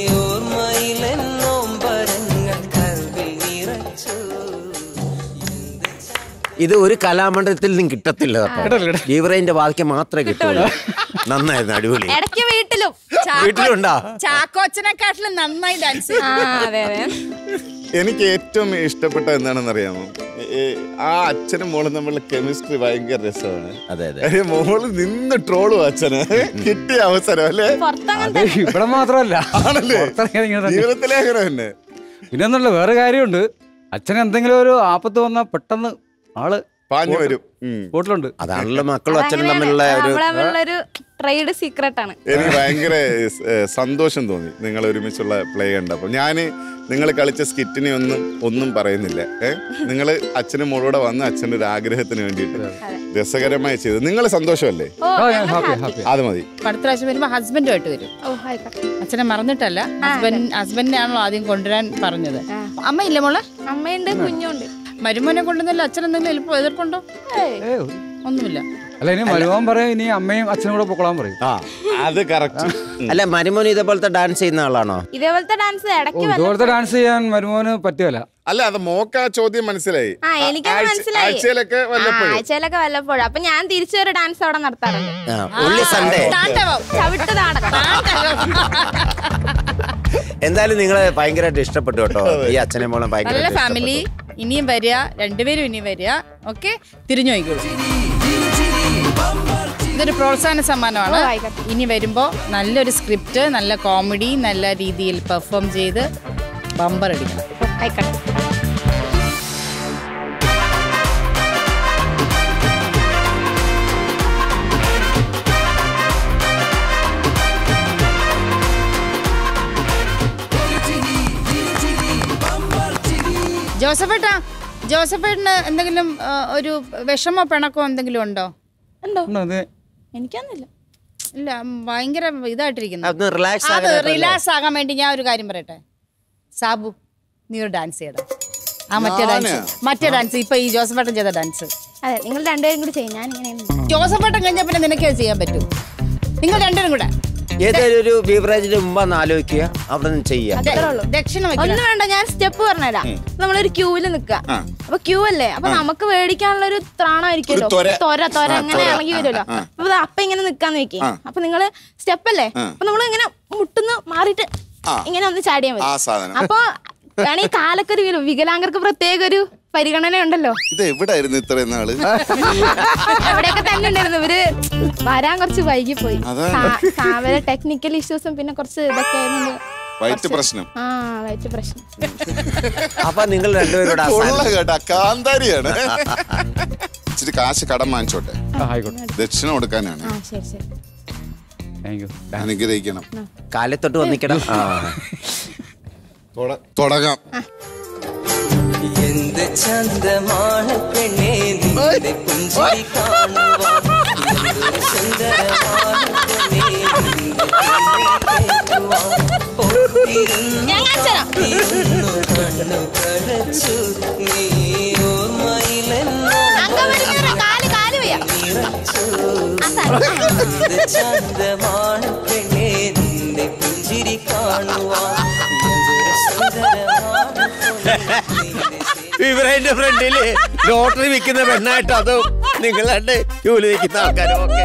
ഓർമ്മയിലെന്നോമ്പരങ്ങൾ കൽവിൽ നിറച്ചു ഇത് ഒരു കലാമണ്ഡലത്തിൽ നിന്നും കിട്ടത്തില്ല കേട്ടോ ലീവറേന്റെ വാക്യം മാത്രമേ കിട്ടുള്ളൂ നന്നായിരുന്നു അടിപൊളി ഇടയ്ക്ക് വീട്ടിലും വീട്ടിലുണ്ടോ ചാക്കോച്ചനെക്കാട്ടിലും നന്നായി ഡാൻസ് ആ അതെ അതെ എനിക്ക് ഏറ്റവും ഇഷ്ടപ്പെട്ട എന്താണെന്ന് അറിയാമോ ആ അച്ഛനും മോളും തമ്മിലുള്ള കെമിസ്ട്രി ഭയങ്കര രസമാണ് അതെ അതെ കാര്യം മോള് നിന്ന് ട്രോളും അച്ഛന് കിട്ടിയ അവസരം അല്ലേ പുറത്തങ്ങനെ അത് ഇവിടെ മാത്രമല്ല ആണല്ലേ പുറത്തിറങ്ങിയാൽ ഇങ്ങനെ തന്നെ. ജീവിതത്തിലെ അങ്ങനെ തന്നെ പിന്നെ ഒന്നുമില്ല വേറെ കാര്യമുണ്ട് അച്ഛൻ എന്തെങ്കിലും ഒരു ആപത്ത് വന്നാൽ പെട്ടെന്ന് ആള് പാഞ്ഞു വരും ഉം. വീട്ടിലുണ്ട് അതാണല്ലോ മക്കളും അച്ഛനും തമ്മിലുള്ള ഒരു നമ്മള് തമ്മിലുള്ളൊരു ട്രേഡ് സീക്രട്ട് ആണ് എനിക്ക് ഭയങ്കര ഏഹ്, സന്തോഷം തോന്നി നിങ്ങൾ ഒരുമിച്ചുള്ള പ്ലേ കണ്ടപ്പോൾ ഞാൻ നിങ്ങൾ കളിച്ച സ്കിറ്റിനെ ഒന്നും ഒന്നും പറയുന്നില്ല ഏഹ് നിങ്ങൾ അച്ഛനും മോളൂടെ വന്ന് അച്ഛൻ്റെ ഒരു ആഗ്രഹത്തിന് വേണ്ടിയിട്ട് രസകരമായി ചെയ്തു നിങ്ങൾ സന്തോഷമല്ലേ ഓ ആ ഞങ്ങൾ ഹാപ്പി happy. ഹാപ്പി അപ്പൊ അത് മതി അടുത്ത പ്രാവശ്യം വരുമ്പോ ഹസ്ബൻഡുമായിട്ട് വരും ഓ ആയിക്കോട്ടെ അച്ഛനെ മറന്നിട്ടല്ല ഹസ്ബൻഡ് ഹസ്ബൻഡിനാണല്ലോ ആദ്യം കൊണ്ടുവരാൻ പറഞ്ഞത് ആ. അമ്മ ഇല്ല മോളെ അമ്മയുണ്ട് കുഞ്ഞുണ്ട് മരുമോനെ കൊണ്ടുവന്നല്ലോ അച്ഛൻ എന്തെങ്കിലും എളുപ്പം എതിർപ്പുണ്ടോ ഏയ്. ഒന്നുമില്ല അല്ല ഇനി മരുവാൻ പറയും ഇനി അമ്മയും അച്ഛനും കൂടെ പൊക്കോളാൻ പറയും ആ അത് കറക്റ്റ് അല്ല മരുമോൻ ഇതേപോലത്തെ ഡാൻസ് ചെയ്യുന്ന ആളാണോ ഇതേപോലത്തെ ഡാൻസ് ഓ ഇടയ്ക്ക് വല്ല- ഇതുപോലത്തെ ഡാൻസ് ചെയ്യാൻ മരുമോന് പറ്റുകയല്ല അല്ല അത് മോക്ക ആ ചോദ്യം മനസ്സിലായി ആ എനിക്കത് ആഴ്ച- മനസ്സിലായി ആഴ്ചയിലൊക്കെ ആ, വല്ലപ്പോഴും ആഴ്ചയിലൊക്കെ വല്ലപ്പോഴും അപ്പൊ ഞാൻ തിരിച്ചൊരു ഡാൻസ് അവിടെ നടത്താറുണ്ട് ആ, ഉള്ളി സൺഡേ താണ്ഡവം ചവിട്ട് നാടകം എന്തായാലും നിങ്ങളെ ഭയങ്കരമായിട്ട് ഇഷ്ടപ്പെട്ടു കേട്ടോ ഈ അച്ഛനെ മോളെ നല്ല ഭയങ്കര ഫാമിലി ഇനിയും വരിക രണ്ടുപേരും ഇനിയും വരിക ഓക്കെ തിരിഞ്ഞു നോക്കിക്കോളൂ ഇതൊരു പ്രോത്സാഹന സമ്മാനമാണ് ഓ, ആയിക്കോട്ടെ. ഇനി വരുമ്പോ നല്ലൊരു സ്ക്രിപ്റ്റ് നല്ല കോമഡി നല്ല രീതിയിൽ പെർഫോം ചെയ്ത് ബമ്പർ അടിക്കണം ആയിക്കോട്ടെ ജോസഫേട്ടാ ജോസഫേട്ടിന് എന്തെങ്കിലും ആ, ഒരു വിഷമോ പിണക്കോ എന്തെങ്കിലും ഉണ്ടോ ഉണ്ടോ ഉണ്ടോ ഇത് എനിക്കൊന്നുമില്ല ഇല്ല ഉം, ഭയങ്കര ഇതായിട്ടിരിക്കുന്നു ഒന്ന് റിലാക്സ് അത് റിലാക്സ് ആകാൻ വേണ്ടി ഞാൻ ഒരു കാര്യം പറയട്ടെ സാബു നീ ഒരു ഡാൻസ് ചെയ്യണം ആ മറ്റേ ഡാൻസ് മറ്റേ ഡാൻസ് ഇപ്പൊ ഈ ജോസഫേട്ടൻ ചെയ്ത ഡാൻസ് അതെ നിങ്ങൾ രണ്ടുപേരും കൂടി ചെയ്യും ഞാൻ ഇങ്ങനെ ജോസഫേട്ടൻ കഴിഞ്ഞാൽ പിന്നെ നിനക്കേ ചെയ്യാൻ പറ്റൂ നിങ്ങൾ രണ്ടുപേരും കൂടെ ഏതൊരു ഒരു ബീവറേജിന് മുമ്പ് ആലോചിക്കുക അവിടെ നിന്ന് ചെയ്യുക ദ- ദക്ഷിണ ഒന്നും വെക്കണം വേണ്ട ഞാൻ സ്റ്റെപ്പ് പറഞ്ഞുതരാം നമ്മളൊരു ക്യൂവില് നിക്കുക അപ്പൊ ക്യൂ അല്ലേ അപ്പൊ നമുക്ക് മേടിക്കാനുള്ള ഒരു ത്രാണമായിരിക്കുമല്ലോ ഒരു ത്വര. തൊര തൊര ആ, അങ്ങനെ ത്വര. ഇറങ്ങി വരുമല്ലോ ആ, ആ. അപ്പൊ ദാ അപ്പ ഇങ്ങനെ നിക്കാന്ന് വെക്കേ അപ്പൊ നിങ്ങള് സ്റ്റെപ്പ് അല്ലേ അപ്പൊ നമ്മൾ ഇങ്ങനെ മുട്ടുന്ന് മാറിയിട്ട് ഇങ്ങനെ ഒന്ന് ചാടിയാൽ ആ മതി സാധനം അപ്പൊ വേണമെങ്കിൽ കാലൊക്കെ ഒരു വില- വികലാംഗർക്ക് പ്രത്യേക ഒരു പരിഗണന ഉണ്ടല്ലോ ഇത് എവിടായിരുന്നു ഇത്രയും നാള് അവിടെയൊക്കെ തന്നെ ഉണ്ടായിരുന്നു ഇവര് വരാൻ കുറച്ച് വൈകി പോയി അതാണ്. ടെക്നിക്കൽ ഇഷ്യൂസും പിന്നെ കുറച്ച് ഇതൊക്കെ ആയതുകൊണ്ട് വയറ്റ് പ്രശ്നം ആ വയറ്റ് പ്രശ്നം അപ്പൊ നിങ്ങൾ രണ്ടുപേരോട് ആ കൊള്ള സാധനം കേട്ടാ കാന്താരിയാണ് ഇച്ചിരി കാശ് കടം വാങ്ങിച്ചോട്ടെ ആ, ആയിക്കോട്ടെ ദക്ഷിണ കൊടുക്കാനാണ് ആ ശരി ശരി താങ്ക് യു അനുഗ്രഹിക്കണം കാലത്തൊട്ട് വന്നിക്കണം ആ തൊട- തുടങ്ങാം എന്ത് ചന്തമാണ് പെണ്ണേ നിന്റെ പുഞ്ചിരി കാണുവാൻ എന്തൊരു സുന്ദരമാണ് പെണ്ണേ നിന്റെ പുഞ്ചിരി കേൾക്കുവാൻ ഓർത്തിരുന്നു ഞാൻ കാണിച്ചുതരാം. ഇരുന്നു കണ്ണു കഴച്ചു നീ ഓർമ്മയിലെന്നോ അങ്കമരിഞ്ഞൊരു കാല് കാല് വയ്യ നിറച്ചു ആ സാധനം. എന്ത് ചന്തമാണ് പെണ്ണേ നിന്റെ പുഞ്ചിരി കാണുവാൻ എന്തൊരു സുന്ദരമാണ് പെണ്ണേ നിന്റെ ഇവരുടെ ഫ്രണ്ടില് ലോട്ടറി വിൽക്കുന്ന പെണ്ണായിട്ട് അതും നിങ്ങളുടെ ക്യൂല് നിൽക്കുന്ന ആൾക്കാരും ഒക്കെ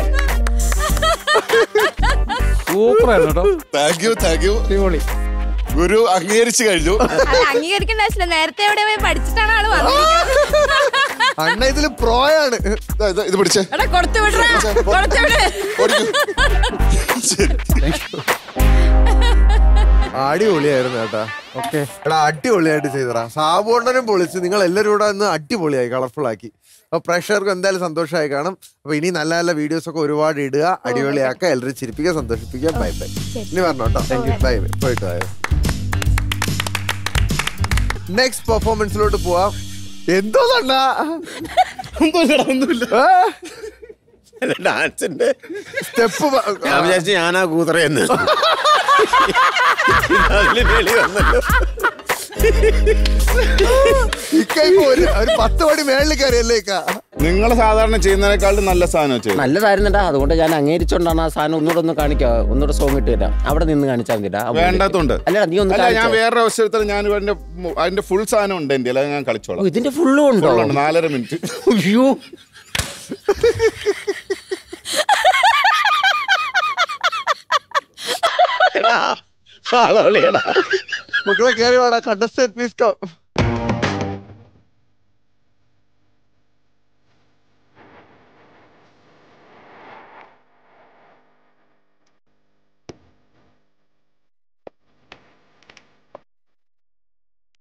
സൂപ്പർ ആയിരുന്നു കേട്ടോ താങ്ക് യു താങ്ക് യു അടിപൊളി ഗുരു അംഗീകരിച്ചു കഴിഞ്ഞു അത് അംഗീകരിക്കേണ്ട ആവശ്യമില്ല നേരത്തെ എവിടെ പോയി പഠിച്ചിട്ടാണ് ആള് വന്നിരിക്കുന്നത് അണ്ണ ഇതില് പ്രോയാണ് ദാ ഇത് ഇത് പിടിച്ചേ എടാ കൊടുത്തു വിടറാ കൊടുത്തു വിട് ഓടിക്കൂ. ശരി. അടിപൊളിയായിരുന്നു കേട്ടാ ഓക്കെ എടാ അടിപൊളിയായിട്ട് ചെയ്തടാ സാബുണ്ണനും പൊളിച്ച് നിങ്ങൾ എല്ലാവരും കൂടെ ഒന്ന് അടിപൊളിയായി കളർഫുൾ ആക്കി അപ്പൊ പ്രേക്ഷകർക്ക് എന്തായാലും സന്തോഷമായി കാണും അപ്പൊ ഇനി നല്ല നല്ല വീഡിയോസ് ഒക്കെ ഒരുപാട് ഇടുക അടിപൊളിയാക്കുക എല്ലാവരും ചിരിപ്പിക്കുക സന്തോഷിപ്പിക്കുക ബൈ ബൈ ഇനി പറഞ്ഞോ കേട്ടോ ബൈ ബൈ പോയിട്ട് പോയോ നെക്സ്റ്റ് പെർഫോമൻസിലോട്ട് പോവാം എന്തോ കണ്ണാ ഡാൻസിന്റെ സ്റ്റെപ്പ് ഞാൻ വിചാരിച്ചു ഞാനാ കൂതറയെന്ന് അതില് വെളി വന്നല്ലോ ഇക്ക ഇപ്പൊ ഒരു ഒരു പത്ത് മണി മേളിൽ കയറിയല്ലേ ഇക്ക നിങ്ങൾ സാധാരണ ചെയ്യുന്നതിനേക്കാളും നല്ല സാധനം ചെയ്തു നല്ലതായിരുന്നടാ അതുകൊണ്ട് ഞാൻ അംഗീകരിച്ചോണ്ടാണ് ആ സാധനം ഒന്നുകൂടെ ഒന്ന് കാണിക്കാം ഒന്നുകൂടെ സോങ് ഇട്ട് തരാം അവിടെ നിന്ന് കാണിച്ചാൽ മതിടാ വേണ്ടാത്തോണ്ട് അല്ലടാ നീ ഒന്ന് അല്ല ഞാൻ കാണിച്ചേ. വേറൊരു അവസരത്തിൽ ഞാൻ അതിന്റെ മു- അതിന്റെ ഫുൾ സാധനം ഉണ്ട് എന്റെ അത് ഞാൻ ഓ, കളിച്ചോളാം ഇതിന്റെ ഫുള്ളും ഉണ്ടോ Full ഉണ്ട് നാലര മിനിറ്റ് അയ്യോ എടാ, പാളോളിയെടാ. മക്കളെ കയറി വേടാ contestant please come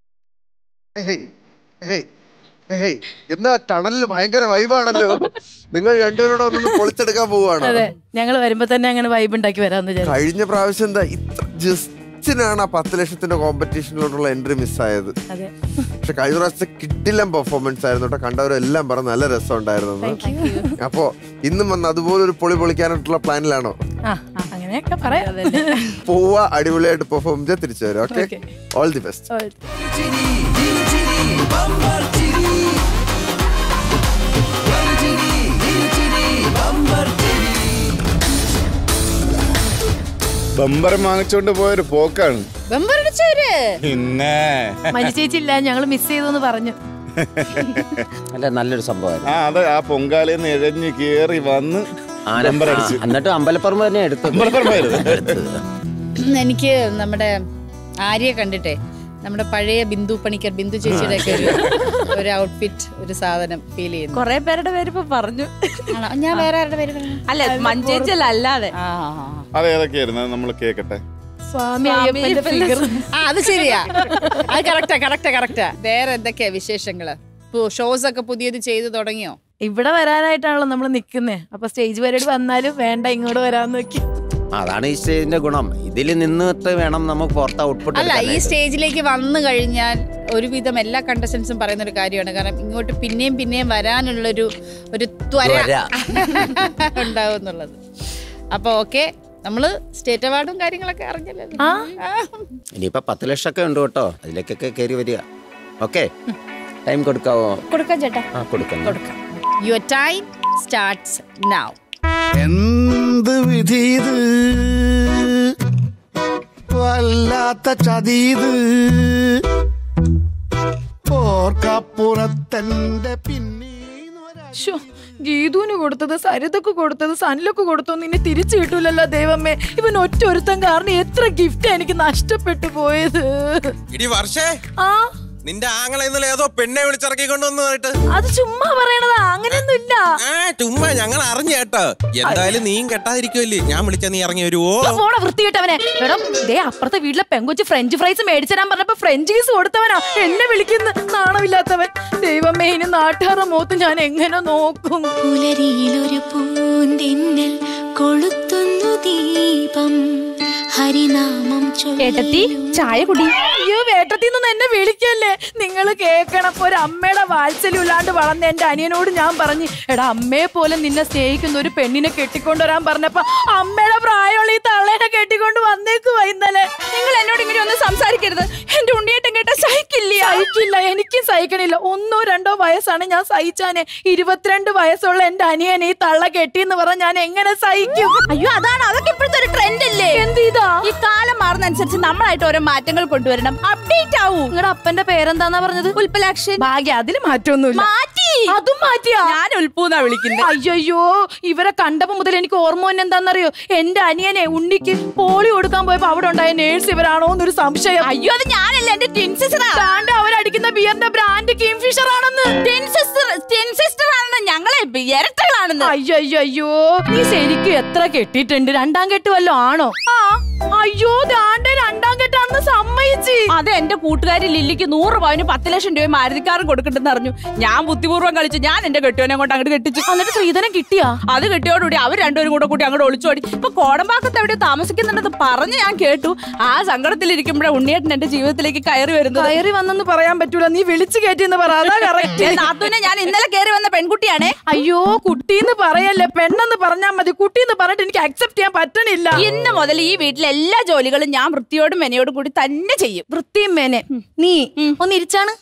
hey hey hey എന്നാ ടണലിൽ ഭയങ്കര വൈബാണല്ലോ നിങ്ങൾ രണ്ടുപേരോടെ ഒന്ന് പൊളിച്ചെടുക്കാൻ പോവാണ് അതെ ഞങ്ങൾ വരുമ്പോ തന്നെ അങ്ങനെ വൈബ് ഉണ്ടാക്കി വരാന്ന് വിചാരിച്ചു കഴിഞ്ഞ പ്രാവശ്യം എന്താ ഇത്ര ജസ്റ്റിനാണ് ആ പത്ത് ലക്ഷത്തിന്റെ കോമ്പറ്റീഷനിലോട്ടുള്ള എൻട്രി മിസ്സായത് അതെ പക്ഷെ കഴിഞ്ഞ പ്രാവശ്യത്തെ കിട്ടില്ല പെർഫോമൻസ് ആയിരുന്നു കേട്ടോ കണ്ടവരെല്ലാം പറഞ്ഞു നല്ല രസം ഉണ്ടായിരുന്നു അപ്പോ ഇന്നും വന്ന് അതുപോലെ ഒരു പൊളി പൊളിക്കാനായിട്ടുള്ള പ്ലാനിലാണോ ആ അങ്ങനെയൊക്കെ പറയാം പോവുക അടിപൊളിയായിട്ട് പെർഫോം ചെയ്ത് തിരിച്ചു വരും okay Okay. All the best ബമ്പരം വാങ്ങിച്ചോണ്ട് പോയൊരു പോക്കാണ് ബമ്പറടിച്ചവര് പിന്നെ മഞ്ജു ചേച്ചി ഇല്ല ഞങ്ങൾ മിസ് ചെയ്തു എന്ന് പറഞ്ഞു അല്ല നല്ലൊരു സംഭവമായിരുന്നു ആ അത് ആ പൊങ്കാലയിൽ നിന്ന് ഇഴഞ്ഞ് കേറി വന്ന് ആന- ബമ്പർ അടിച്ച് ആ, എന്നിട്ട് അമ്പലപ്പറമ്പ് തന്നെ എടുത്തു അമ്പലപ്പറമ്പായിരുന്നു. എടുത്തത് എനിക്ക് നമ്മുടെ ആര്യ കണ്ടിട്ടെ നമ്മുടെ പഴയ ബിന്ദു പണിക്കർ ബിന്ദു ചേച്ചിയുടെ ഒക്കെ ഒരു ഒരു ഔട്ട്ഫിറ്റ് ഒരു സാധനം ഫീൽ ചെയ്യുന്നു കൊറേ പേരുടെ പേര് ഇപ്പൊ പറഞ്ഞു ആണോ ഞാൻ വേറെ ആരുടെ പേര് പറഞ്ഞു അല്ല മഞ്ചേച്ചല്ല അല്ലാതെ ആ ആ, ആ. അത് ഏതൊക്കെയായിരുന്നു അത് നമ്മൾ കേക്കട്ടെ സ്വാമി അയ്യപ്പന്റെ ഫിഗർ ആ അത് ശരിയാ അത് കറക്റ്റാ കറക്റ്റാ കറക്റ്റാ വേറെ എന്തൊക്കെയാ വിശേഷങ്ങള് ഷോസ് ഒക്കെ പുതിയത് ചെയ്തു തുടങ്ങിയോ ഇവിടെ വരാനായിട്ടാണല്ലോ നമ്മൾ നിക്കുന്നേ അപ്പൊ സ്റ്റേജ് പരിപാടി വന്നാലും വേണ്ട ഇങ്ങോട്ട് വരാന്ന് വെക്കി അതാണ് ഈ സ്റ്റേജിന്റെ ഗുണം ഇതിൽ നിന്നിട്ട് വേണം നമുക്ക് പുറത്ത് ഔട്ട്പുട്ട് അല്ല ഈ സ്റ്റേജിലേക്ക് വന്നു കഴിഞ്ഞാൽ ഒരുവിധം എല്ലാ കണ്ടസ്റ്റൻസും പറയുന്ന ഒരു കാര്യമാണ് കാരണം ഇങ്ങോട്ട് പിന്നെയും പിന്നെയും വരാനുള്ളൊരു ഒരു ത്വര ത്വര. ഉണ്ടാവും എന്നുള്ളത് അപ്പൊ ഓക്കെ നമ്മള് സ്റ്റേറ്റ് അവാർഡും കാര്യങ്ങളൊക്കെ അറിഞ്ഞല്ലോ ആ. ഇനിയിപ്പോ പത്ത് ലക്ഷമൊക്കെ ഉണ്ട് കേട്ടോ അതിലേക്കൊക്കെ കയറി വരിക ഓക്കെ ടൈം കൊടുക്കാവോ കൊടുക്കാം ചേട്ടാ ആ കൊടുക്കാം കൊടുക്കാം യുവർ ടൈം സ്റ്റാർട്ട്സ് നൗ എന്ത് വിധീത് വല്ലാത്ത ചതീത് ഓർക്കപ്പുറത്തെന്റെ പിന്നീന്നൊരാ ശ്ശോ, ഗീതുവിന് കൊടുത്തത് സരിതക്ക് കൊടുത്തത് സനിലക്ക് കൊടുത്തു നിന്നെ തിരിച്ചു കിട്ടൂലല്ലോ ദൈവമേ ഇവൻ ഒറ്റ ഒരുത്തൻ കാരണം എത്ര ഗിഫ്റ്റ് എനിക്ക് നഷ്ടപ്പെട്ടു പോയത് ഇടി വർഷേ ആ നിന്റെ ആങ്ങളെ ഇന്നലെ ഏതോ പെണ്ണെ വിളിച്ചിറക്കിക്കൊണ്ട് വന്നതായിട്ട് അത് ചുമ്മാ പറയണതാ അങ്ങനെയൊന്നും ഇല്ല ആ ചുമ്മാ ഞങ്ങൾ അറിഞ്ഞു കേട്ടോ എന്തായാലും നീയും കെട്ടാതിരിക്കുമല്ലേ ഞാൻ വിളിച്ച നീ ഇറങ്ങി വരുവോ പോണ വൃത്തികെട്ടവനെ എടോ ദേ അപ്പുറത്തെ വീട്ടിലെ പെങ്കൊച്ച് ഫ്രഞ്ച് ഫ്രൈസ് മേടിച്ചു തരാൻ പറഞ്ഞപ്പോ ഫ്രഞ്ച് കീസ് കൊടുത്തവനാ എന്നെ വിളിക്കുന്ന നാണമില്ലാത്തവൻ ദൈവമേ ഇനി നാട്ടുകാരുടെ മുഖത്ത് ഞാൻ എങ്ങനെ നോക്കും പുലരിയിലൊരു പൂന്തിന്നൽ കൊളുത്തുന്നു ദീപം ഹരിനാമം ഏട്ടത്തി ചായ കുടി അയ്യോ വേട്ടത്തിന്നൊന്നും എന്നെ വിളിക്കല്ലേ നിങ്ങൾ കേൾക്കണം ഒരു അമ്മയുടെ വാത്സല്യം ഇല്ലാണ്ട് വളർന്ന എന്റെ അനിയനോട് ഞാൻ പറഞ്ഞു എടാ അമ്മയെ പോലെ നിന്നെ സ്നേഹിക്കുന്ന ഒരു പെണ്ണിനെ കെട്ടിക്കൊണ്ടുവരാൻ പറഞ്ഞപ്പോ അമ്മയുടെ പ്രായമുള്ള ഈ തള്ളേനെ കെട്ടിക്കൊണ്ട് വന്നേക്കുവാ ഇന്നലെ നിങ്ങൾ എന്നോട് ഇങ്ങനെ ഒന്നും സംസാരിക്കരുത് എന്റെ ഉണ്ണിയേട്ടൻ കേട്ട സഹിക്കില്ല സഹിക്കില്ല എനിക്കും സഹിക്കണില്ല ഒന്നോ രണ്ടോ വയസ്സാണ് ഞാൻ സഹിച്ചാനെ ഇരുപത്തിരണ്ട് വയസ്സുള്ള എന്റെ അനിയനെ ഈ തള്ള കെട്ടിന്ന് പറഞ്ഞ ഞാൻ എങ്ങനെ സഹിക്കും അയ്യോ അതാണ് അതൊക്കെ ഇപ്പോഴത്തെ ഒരു ട്രെൻഡ് അല്ലേ എന്ത് ഇതാ ഈ കാലം മാറുന്നതനുസരിച്ച് നമ്മളായിട്ട് ഓരോ മാറ്റങ്ങൾ കൊണ്ടുവരണം അപ്ഡേറ്റ് ആവൂ നിങ്ങളുടെ അപ്പന്റെ പേരെന്താന്നാ പറഞ്ഞത് ഉൽപ്പലാക്ഷൻ ഭാഗ്യ അതില് മാറ്റമൊന്നുമില്ല മാറ്റി അതും മാറ്റിയാ ഞാൻ ഉൽപ്പൂന്നാ വിളിക്കുന്നത് അയ്യോ ഇവരെ കണ്ടപ്പോ മുതൽ എനിക്ക് ഓർമ്മ തന്നെ എന്താണെന്നറിയോ എന്റെ അനിയനെ ഉണ്ണിക്ക് പോളി കൊടുക്കാൻ പോയപ്പോ അവിടെ ഉണ്ടായ നേഴ്സ് ഇവരാണോ എന്നൊരു സംശയം അയ്യോ അത് ഞാനല്ല എന്റെ ടിൻ സിസ്റ്റർ താണ്ട് അവരടിക്കുന്ന ബിയറിന്റെ ബ്രാൻഡ് കിങ് ഫിഷർ ആണെന്ന് ടിൻ സിസ്റ്റർ ടിൻ സിസ്റ്റർ ആണെന്ന് ഞങ്ങളെ ഇരട്ടകളാണെന്ന് അയ്യോ അയ്യോ അയ്യോ നീ ശരിക്കും എത്ര കെട്ടിയിട്ടുണ്ട് രണ്ടാം കെട്ട് വല്ലോ ആണോ ആ അയ്യോ ദാണ്ടെ രണ്ടാം കെട്ടാന്ന് സമ്മതിച്ച് അത് എന്റെ കൂട്ടുകാരി ലില്ലിക്ക് നൂറ് പവന് പത്ത് ലക്ഷം രൂപ മാരുതിക്കാരൻ കൊടുക്കണ്ടെന്ന് അറിഞ്ഞു ഞാൻ ബുദ്ധിപൂർവ്വം കളിച്ചു ഞാൻ എന്റെ കെട്ടിയോനെ കൊണ്ട് അങ്ങോട്ട് കെട്ടിച്ചു എന്നിട്ട് ശ്രീധരൻ കിട്ടിയാ അത് കെട്ടിയോടുകൂടി അവർ രണ്ടുപേരും കൂടെ കൂടി അങ്ങോട്ട് ഒളിച്ചോടി ഇപ്പൊ കോടമ്പാക്കത്ത് എവിടെ താമസിക്കുന്നുണ്ടെന്ന് പറഞ്ഞ് ഞാൻ കേട്ടു ആ സങ്കടത്തിലിരിക്കുമ്പോഴേ ഉണ്ണിയേട്ടൻ എന്റെ ജീവിതത്തിലേക്ക് കയറി വരുന്നത് കയറി വന്നെന്ന് പറയാൻ പറ്റൂല നീ വിളിച്ചു കയറ്റിന്ന് പറ അതാ കറക്റ്റ് നാത്തൂനെ ഞാൻ ഇന്നലെ കയറി വന്ന പെൺകുട്ടിയാണേ അയ്യോ കുട്ടീന്ന് പറയല്ലേ പെണ്ണെന്ന് പറഞ്ഞാ മതി കുട്ടീന്ന് പറഞ്ഞിട്ട് എനിക്ക് അക്സെപ്റ്റ് ചെയ്യാൻ പറ്റണില്ല ഇന്ന് മുതൽ ഈ വീട്ടിലെ എല്ലാ ജോലികളും ഞാൻ വൃത്തിയോടും മെനയോടും കൂടി തന്നെ ചെയ്യും വൃത്തിയും മേനെ നീ ഒന്ന് ഇരിച്ചാണ്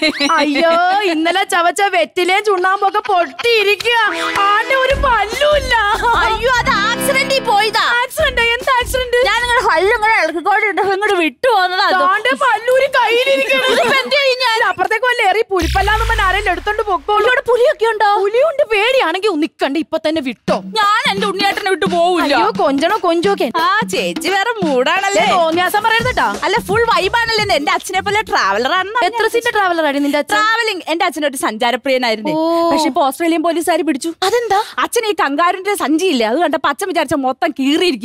അയ്യോ ഇന്നലെ ചവച്ച വെറ്റിലെ ചുണ്ണാമ്പൊക്കെ പൊട്ടിയിരിക്കുക ആന്റെ ഒരു പല്ലുമില്ല അയ്യോ അത് ആക്സിഡന്റിൽ പോയതാ ആക്സിഡന്റ് എന്ത് ആക്സിഡന്റ് ഞാൻ നിങ്ങളുടെ ഹല്ല് ഇങ്ങനെ ഇളക്കിക്കോണ്ട് ഇങ്ങോട്ട് വിട്ടു പോകുന്നതാ അത്. ആന്റെ പല്ലൂരി കയ്യിലിരിക്കണം ഇതിപ്പോ എന്ത് ചെയ്യും ഞാൻ? അപ്പുറത്തേക്ക് വല്ല ഏറി പുലിപ്പല്ലാന്ന് പറഞ്ഞ ആരെങ്കിലും എടുത്തോണ്ട് പൊക്കോളൂ ഇവിടെ പുലിയൊക്കെ ഉണ്ടോ പുലിയുണ്ട് പേടിയാണെങ്കിൽ നിക്കണ്ട ഇപ്പൊ തന്നെ വിട്ടോ ഞാൻ എന്റെ ഉണ്ണിയേട്ടനെ വിട്ടു പോവില്ല അയ്യോ കൊഞ്ചണോ കൊഞ്ചോക്കെ ആ ചേച്ചി വേറെ മൂടാണല്ലേ തോന്നിയാസം പറയരുതട്ടാ അല്ല ഫുൾ വൈബാണല്ലേ എന്റെ അച്ഛനെ പോലെ ട്രാവലർ ആണ് എത്ര സീറ്റ് ട്രാവലർ ആടി നിന്റെ അച്ഛൻ ട്രാവലിംഗ് എന്റെ അച്ഛൻ ഒരു സഞ്ചാരപ്രിയനായിരുന്നു ഓ. പക്ഷെ ഇപ്പൊ ഓസ്ട്രേലിയൻ പോലീസുകാർ പിടിച്ചു അതെന്താ അച്ഛൻ ഈ കങ്കാരുന്റെ സഞ്ചിയില്ലേ അത് കണ്ടപ്പോ അച്ഛൻ വിചാരിച്ച മൊത്തം കീറിയിരിക്കുകയാണ്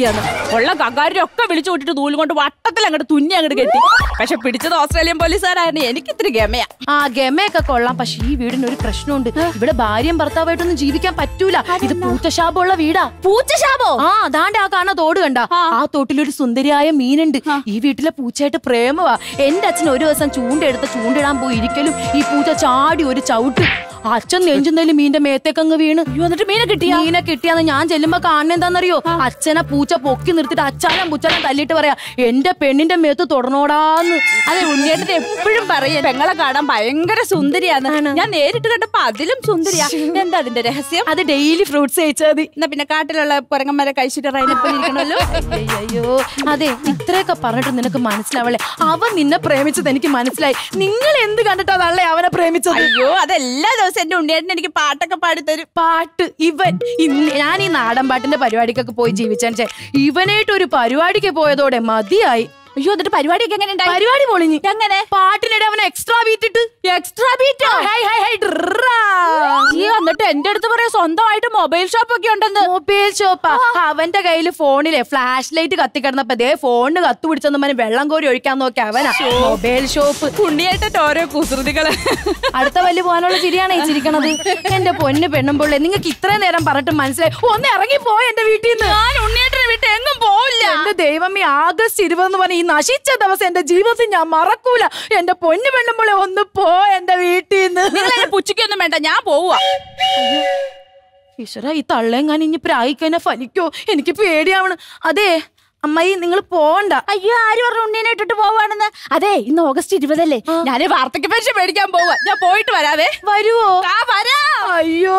ഉള്ള കക്കാരൊക്കെ വിളിച്ചു വിട്ടിട്ട് നൂലും കൊണ്ട് വട്ടത്തിൽ അങ്ങോട്ട് തുന്നി അങ്ങോട്ട് കെട്ടി പക്ഷെ പിടിച്ചത് ഓസ്ട്രേലിയൻ പോലീസുകാരായിരുന്നു എനിക്ക് ഇത്തിരി ഗമയാ ആ ഗമയൊക്കെ കൊള്ളാം പക്ഷെ ഈ വീടിന് ഒരു പ്രശ്നമുണ്ട് ഇവിടെ ഭാര്യയും ഭർത്താവായിട്ടൊന്നും ജീവിക്കാൻ പറ്റൂല ഇത് പൂച്ചശാപമുള്ള വീടാ പൂച്ചശാപോ ആ അതാണ്ട് ആ കാണാ തോട് കണ്ട ആ തോട്ടിലൊരു സുന്ദരിയായ മീനുണ്ട് ഈ വീട്ടിലെ പൂച്ചയായിട്ട് പ്രേമവാ എന്റെ അച്ഛൻ ഒരു ദിവസം ചൂണ്ടെടുത്ത് ചൂണ്ടിടാൻ പോയി ഇരിക്കലും ഈ പൂച്ച ചാടി ഒരു ചവിട്ട് അച്ഛൻ നെഞ്ചുന്നതിൽ മീന്റെ മേത്തേക്കങ്ങ് വീണ് എന്നിട്ട് മീനെ കിട്ടിയ മീനെ കിട്ടിയാന്ന് ഞാൻ ചെല്ലുമ്പോ കാണുന്ന എന്താണെന്നറിയോ അച്ഛനെ പൂച്ച പൊക്കി നിർത്തിട്ട് അച്ഛനും പുച്ചനും തല്ലിട്ട് പറയാ എന്റെ പെണ്ണിന്റെ മേത്ത് തുടർന്നോടാന്ന് അതെ ഉണ്ണിയേട്ടൻ എപ്പോഴും പറയും പെങ്ങളെ കാണാൻ ഭയങ്കര സുന്ദരിയാണ് ഞാൻ നേരിട്ട് കണ്ടപ്പോ അതിലും സുന്ദരിയാ എന്താ അതിന്റെ രഹസ്യം അത് ഡെയിലി ഫ്രൂട്ട്സ് കഴിച്ചാൽ മതി എന്നാ പിന്നെ കാട്ടിലുള്ള കുരങ്ങന്മാരെ കഴിച്ചിട്ട് റൈനപ്പം ഇരിക്കണമല്ലോ അയ്യോ അതെ ഇത്രയൊക്കെ പറഞ്ഞിട്ട് നിനക്ക് മനസ്സിലാവല്ലേ അവൻ നിന്നെ പ്രേമിച്ചത് എനിക്ക് മനസ്സിലായി നിങ്ങൾ എന്ത് കണ്ടിട്ടാ തള്ളേ അവനെ പ്രേമിച്ചത് അയ്യോ അതെല്ലാ ദിവസം എന്റെ ഉണ്ണിയേട്ടൻ എനിക്ക് പാട്ടൊക്കെ പാടിത്തരും പാട്ട് ഇവൻ ഇന്ന് ഞാൻ ഈ നാടൻ പാട്ടിന്റെ പരിപാടിക്കൊക്കെ പോയി ജീവിച്ചാൽ ഇവനായിട്ട് ഒരു പരിപാടിക്ക് പോയതോടെ മതിയായി അയ്യോ എന്നിട്ട് പരിപാടിയൊക്കെ എങ്ങനെ ഉണ്ടായി പരിപാടി പൊളിഞ്ഞു എങ്ങനെ പാട്ടിനിടെ അവൻ എക്സ്ട്രാ ബീറ്റ് ഇട്ട് എക്സ്ട്രാ ബീറ്റ് ഹൈ ഹൈ ഹൈ ഡ്രാ. ഈ എന്നിട്ട് എന്റെ അടുത്ത് പറയാ സ്വന്തമായിട്ട് മൊബൈൽ ഷോപ്പ് ഒക്കെ ഉണ്ടെന്ന് മൊബൈൽ ഷോപ്പാ അവന്റെ കയ്യിൽ ഫോണിലെ ഫ്ലാഷ് ലൈറ്റ് കത്തിക്കിടന്നപ്പോ ദേ ഫോണിന് കത്തു പിടിച്ചെന്ന് പറഞ്ഞ് വെള്ളം കോരി ഒഴിക്കാൻ നോക്കി അവനാ മൊബൈൽ ഷോപ്പ് ഉണ്ണിയേട്ടൻ ഓരോ കുസൃതികള് അടുത്ത വലിയ പോകാനുള്ള ചിരിയാണ് ഈ ചിരിക്കണത് എന്റെ പൊന്ന് പെണ്ണുമ്പോളെ നിങ്ങൾക്ക് ഇത്രയും നേരം പറഞ്ഞിട്ട് മനസ്സിലായി ഒന്ന് ഇറങ്ങി പോയ എന്റെ വീട്ടിൽ നിന്ന് ഞാൻ ഉണ്ണിയേട്ടനെ വിട്ട് എങ്ങും പോവില്ല എന്റെ ദൈവമേ ആഗസ്റ്റ് ഇരുപതെന്ന് പറഞ്ഞ ഈ നശിച്ച ദിവസം എന്റെ ജീവിതത്തിൽ ഞാൻ മറക്കൂല എന്റെ പൊന്നു പെണ്ണുമ്പോളെ ഒന്ന് പോ എന്റെ വീട്ടിൽ നിന്ന് നിങ്ങൾ എന്നെ പുച്ഛിക്കൊന്നും വേണ്ട ഞാൻ പോവാ ഈശ്വര ഈ തള്ളെങ്ങാൻ ഇനി പ്രായിക്കഴിഞ്ഞാൽ ഫലിക്കോ എനിക്ക് പേടിയാവണ് അതെ അമ്മായി നിങ്ങൾ പോണ്ട അയ്യോ ആര് പറഞ്ഞു ഉണ്ണിനെ ഇട്ടിട്ട് പോവാണെന്ന് അതെ ഇന്ന് ഓഗസ്റ്റ് ഇരുപതല്ലേ ഞാൻ വാർത്തയ്ക്ക് പെൻഷൻ മേടിക്കാൻ പോവാ ഞാൻ പോയിട്ട് വരാവേ വരുവോ ആ വരാ അയ്യോ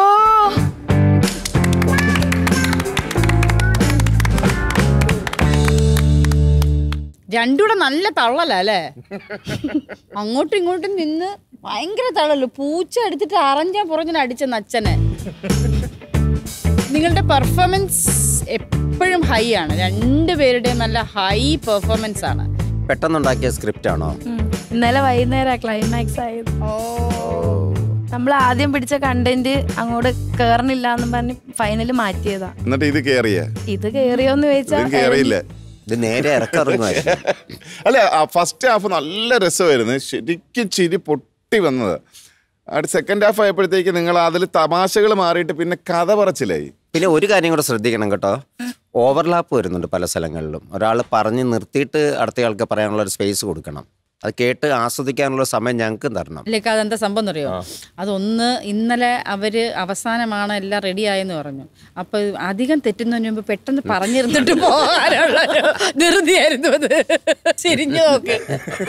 രണ്ടൂടെ നല്ല തള്ളല അല്ലേ അങ്ങോട്ടും ഇങ്ങോട്ടും നിന്ന് ഭയങ്കര തള്ളല്ലോ പൂച്ച എടുത്തിട്ട് അറഞ്ഞാ പുറഞ്ഞിന് അടിച്ചെന്ന് അച്ഛനെ നിങ്ങളുടെ പെർഫോമൻസ് എപ്പോഴും ഹൈ ആണ് രണ്ടുപേരുടെയും നല്ല ഹൈ പെർഫോമൻസ് ആണ് പെട്ടെന്നുണ്ടാക്കിയ സ്ക്രിപ്റ്റ് ആണോ ഇന്നലെ വൈകുന്നേരം ക്ലൈമാക്സ് ആയത് നമ്മൾ ആദ്യം പിടിച്ച കണ്ടന്റ് അങ്ങോട്ട് കേറണില്ല എന്ന് പറഞ്ഞ് ഫൈനൽ മാറ്റിയതാ എന്നിട്ട് ഇത് കേറിയ ഇത് കേറിയോന്ന് ഇതും ചോദിച്ചാൽ ഇത് കേറിയില്ല നേരെ ഇറക്കിറങ്ങുമായിരുന്നു അല്ല ഫസ്റ്റ് ഹാഫ് നല്ല രസമായിരുന്നു ശരിക്കും ചിരി പൊട്ടി വന്നത് അടുത്ത സെക്കൻഡ് ഹാഫ് ആയപ്പോഴത്തേക്ക് നിങ്ങൾ അതിൽ തമാശകൾ മാറിയിട്ട് പിന്നെ കഥ പറച്ചിലായി പിന്നെ ഒരു കാര്യം കൂടെ ശ്രദ്ധിക്കണം കേട്ടോ ഓവർലാപ്പ് വരുന്നുണ്ട് പല സ്ഥലങ്ങളിലും ഒരാൾ പറഞ്ഞ് നിർത്തിയിട്ട് അടുത്തയാൾക്ക് പറയാനുള്ള ഒരു സ്പേസ് കൊടുക്കണം അത് കേട്ട് ആസ്വദിക്കാനുള്ള സമയം ഞങ്ങൾക്ക് തരണം ലേക്ക് അതെന്താ സംഭവം എന്നറിയോ അതൊന്ന് ഇന്നലെ അവര് അവസാനമാണ് എല്ലാം റെഡി ആയെന്ന് പറഞ്ഞു അപ്പൊ അധികം തെറ്റുന്നതിന് മുമ്പ് പെട്ടെന്ന് പറഞ്ഞിരുന്നിട്ട് പോകാനുള്ള ഒരു ധൃതിയായിരുന്നു അത് ചിരിഞ്ഞു നോക്ക്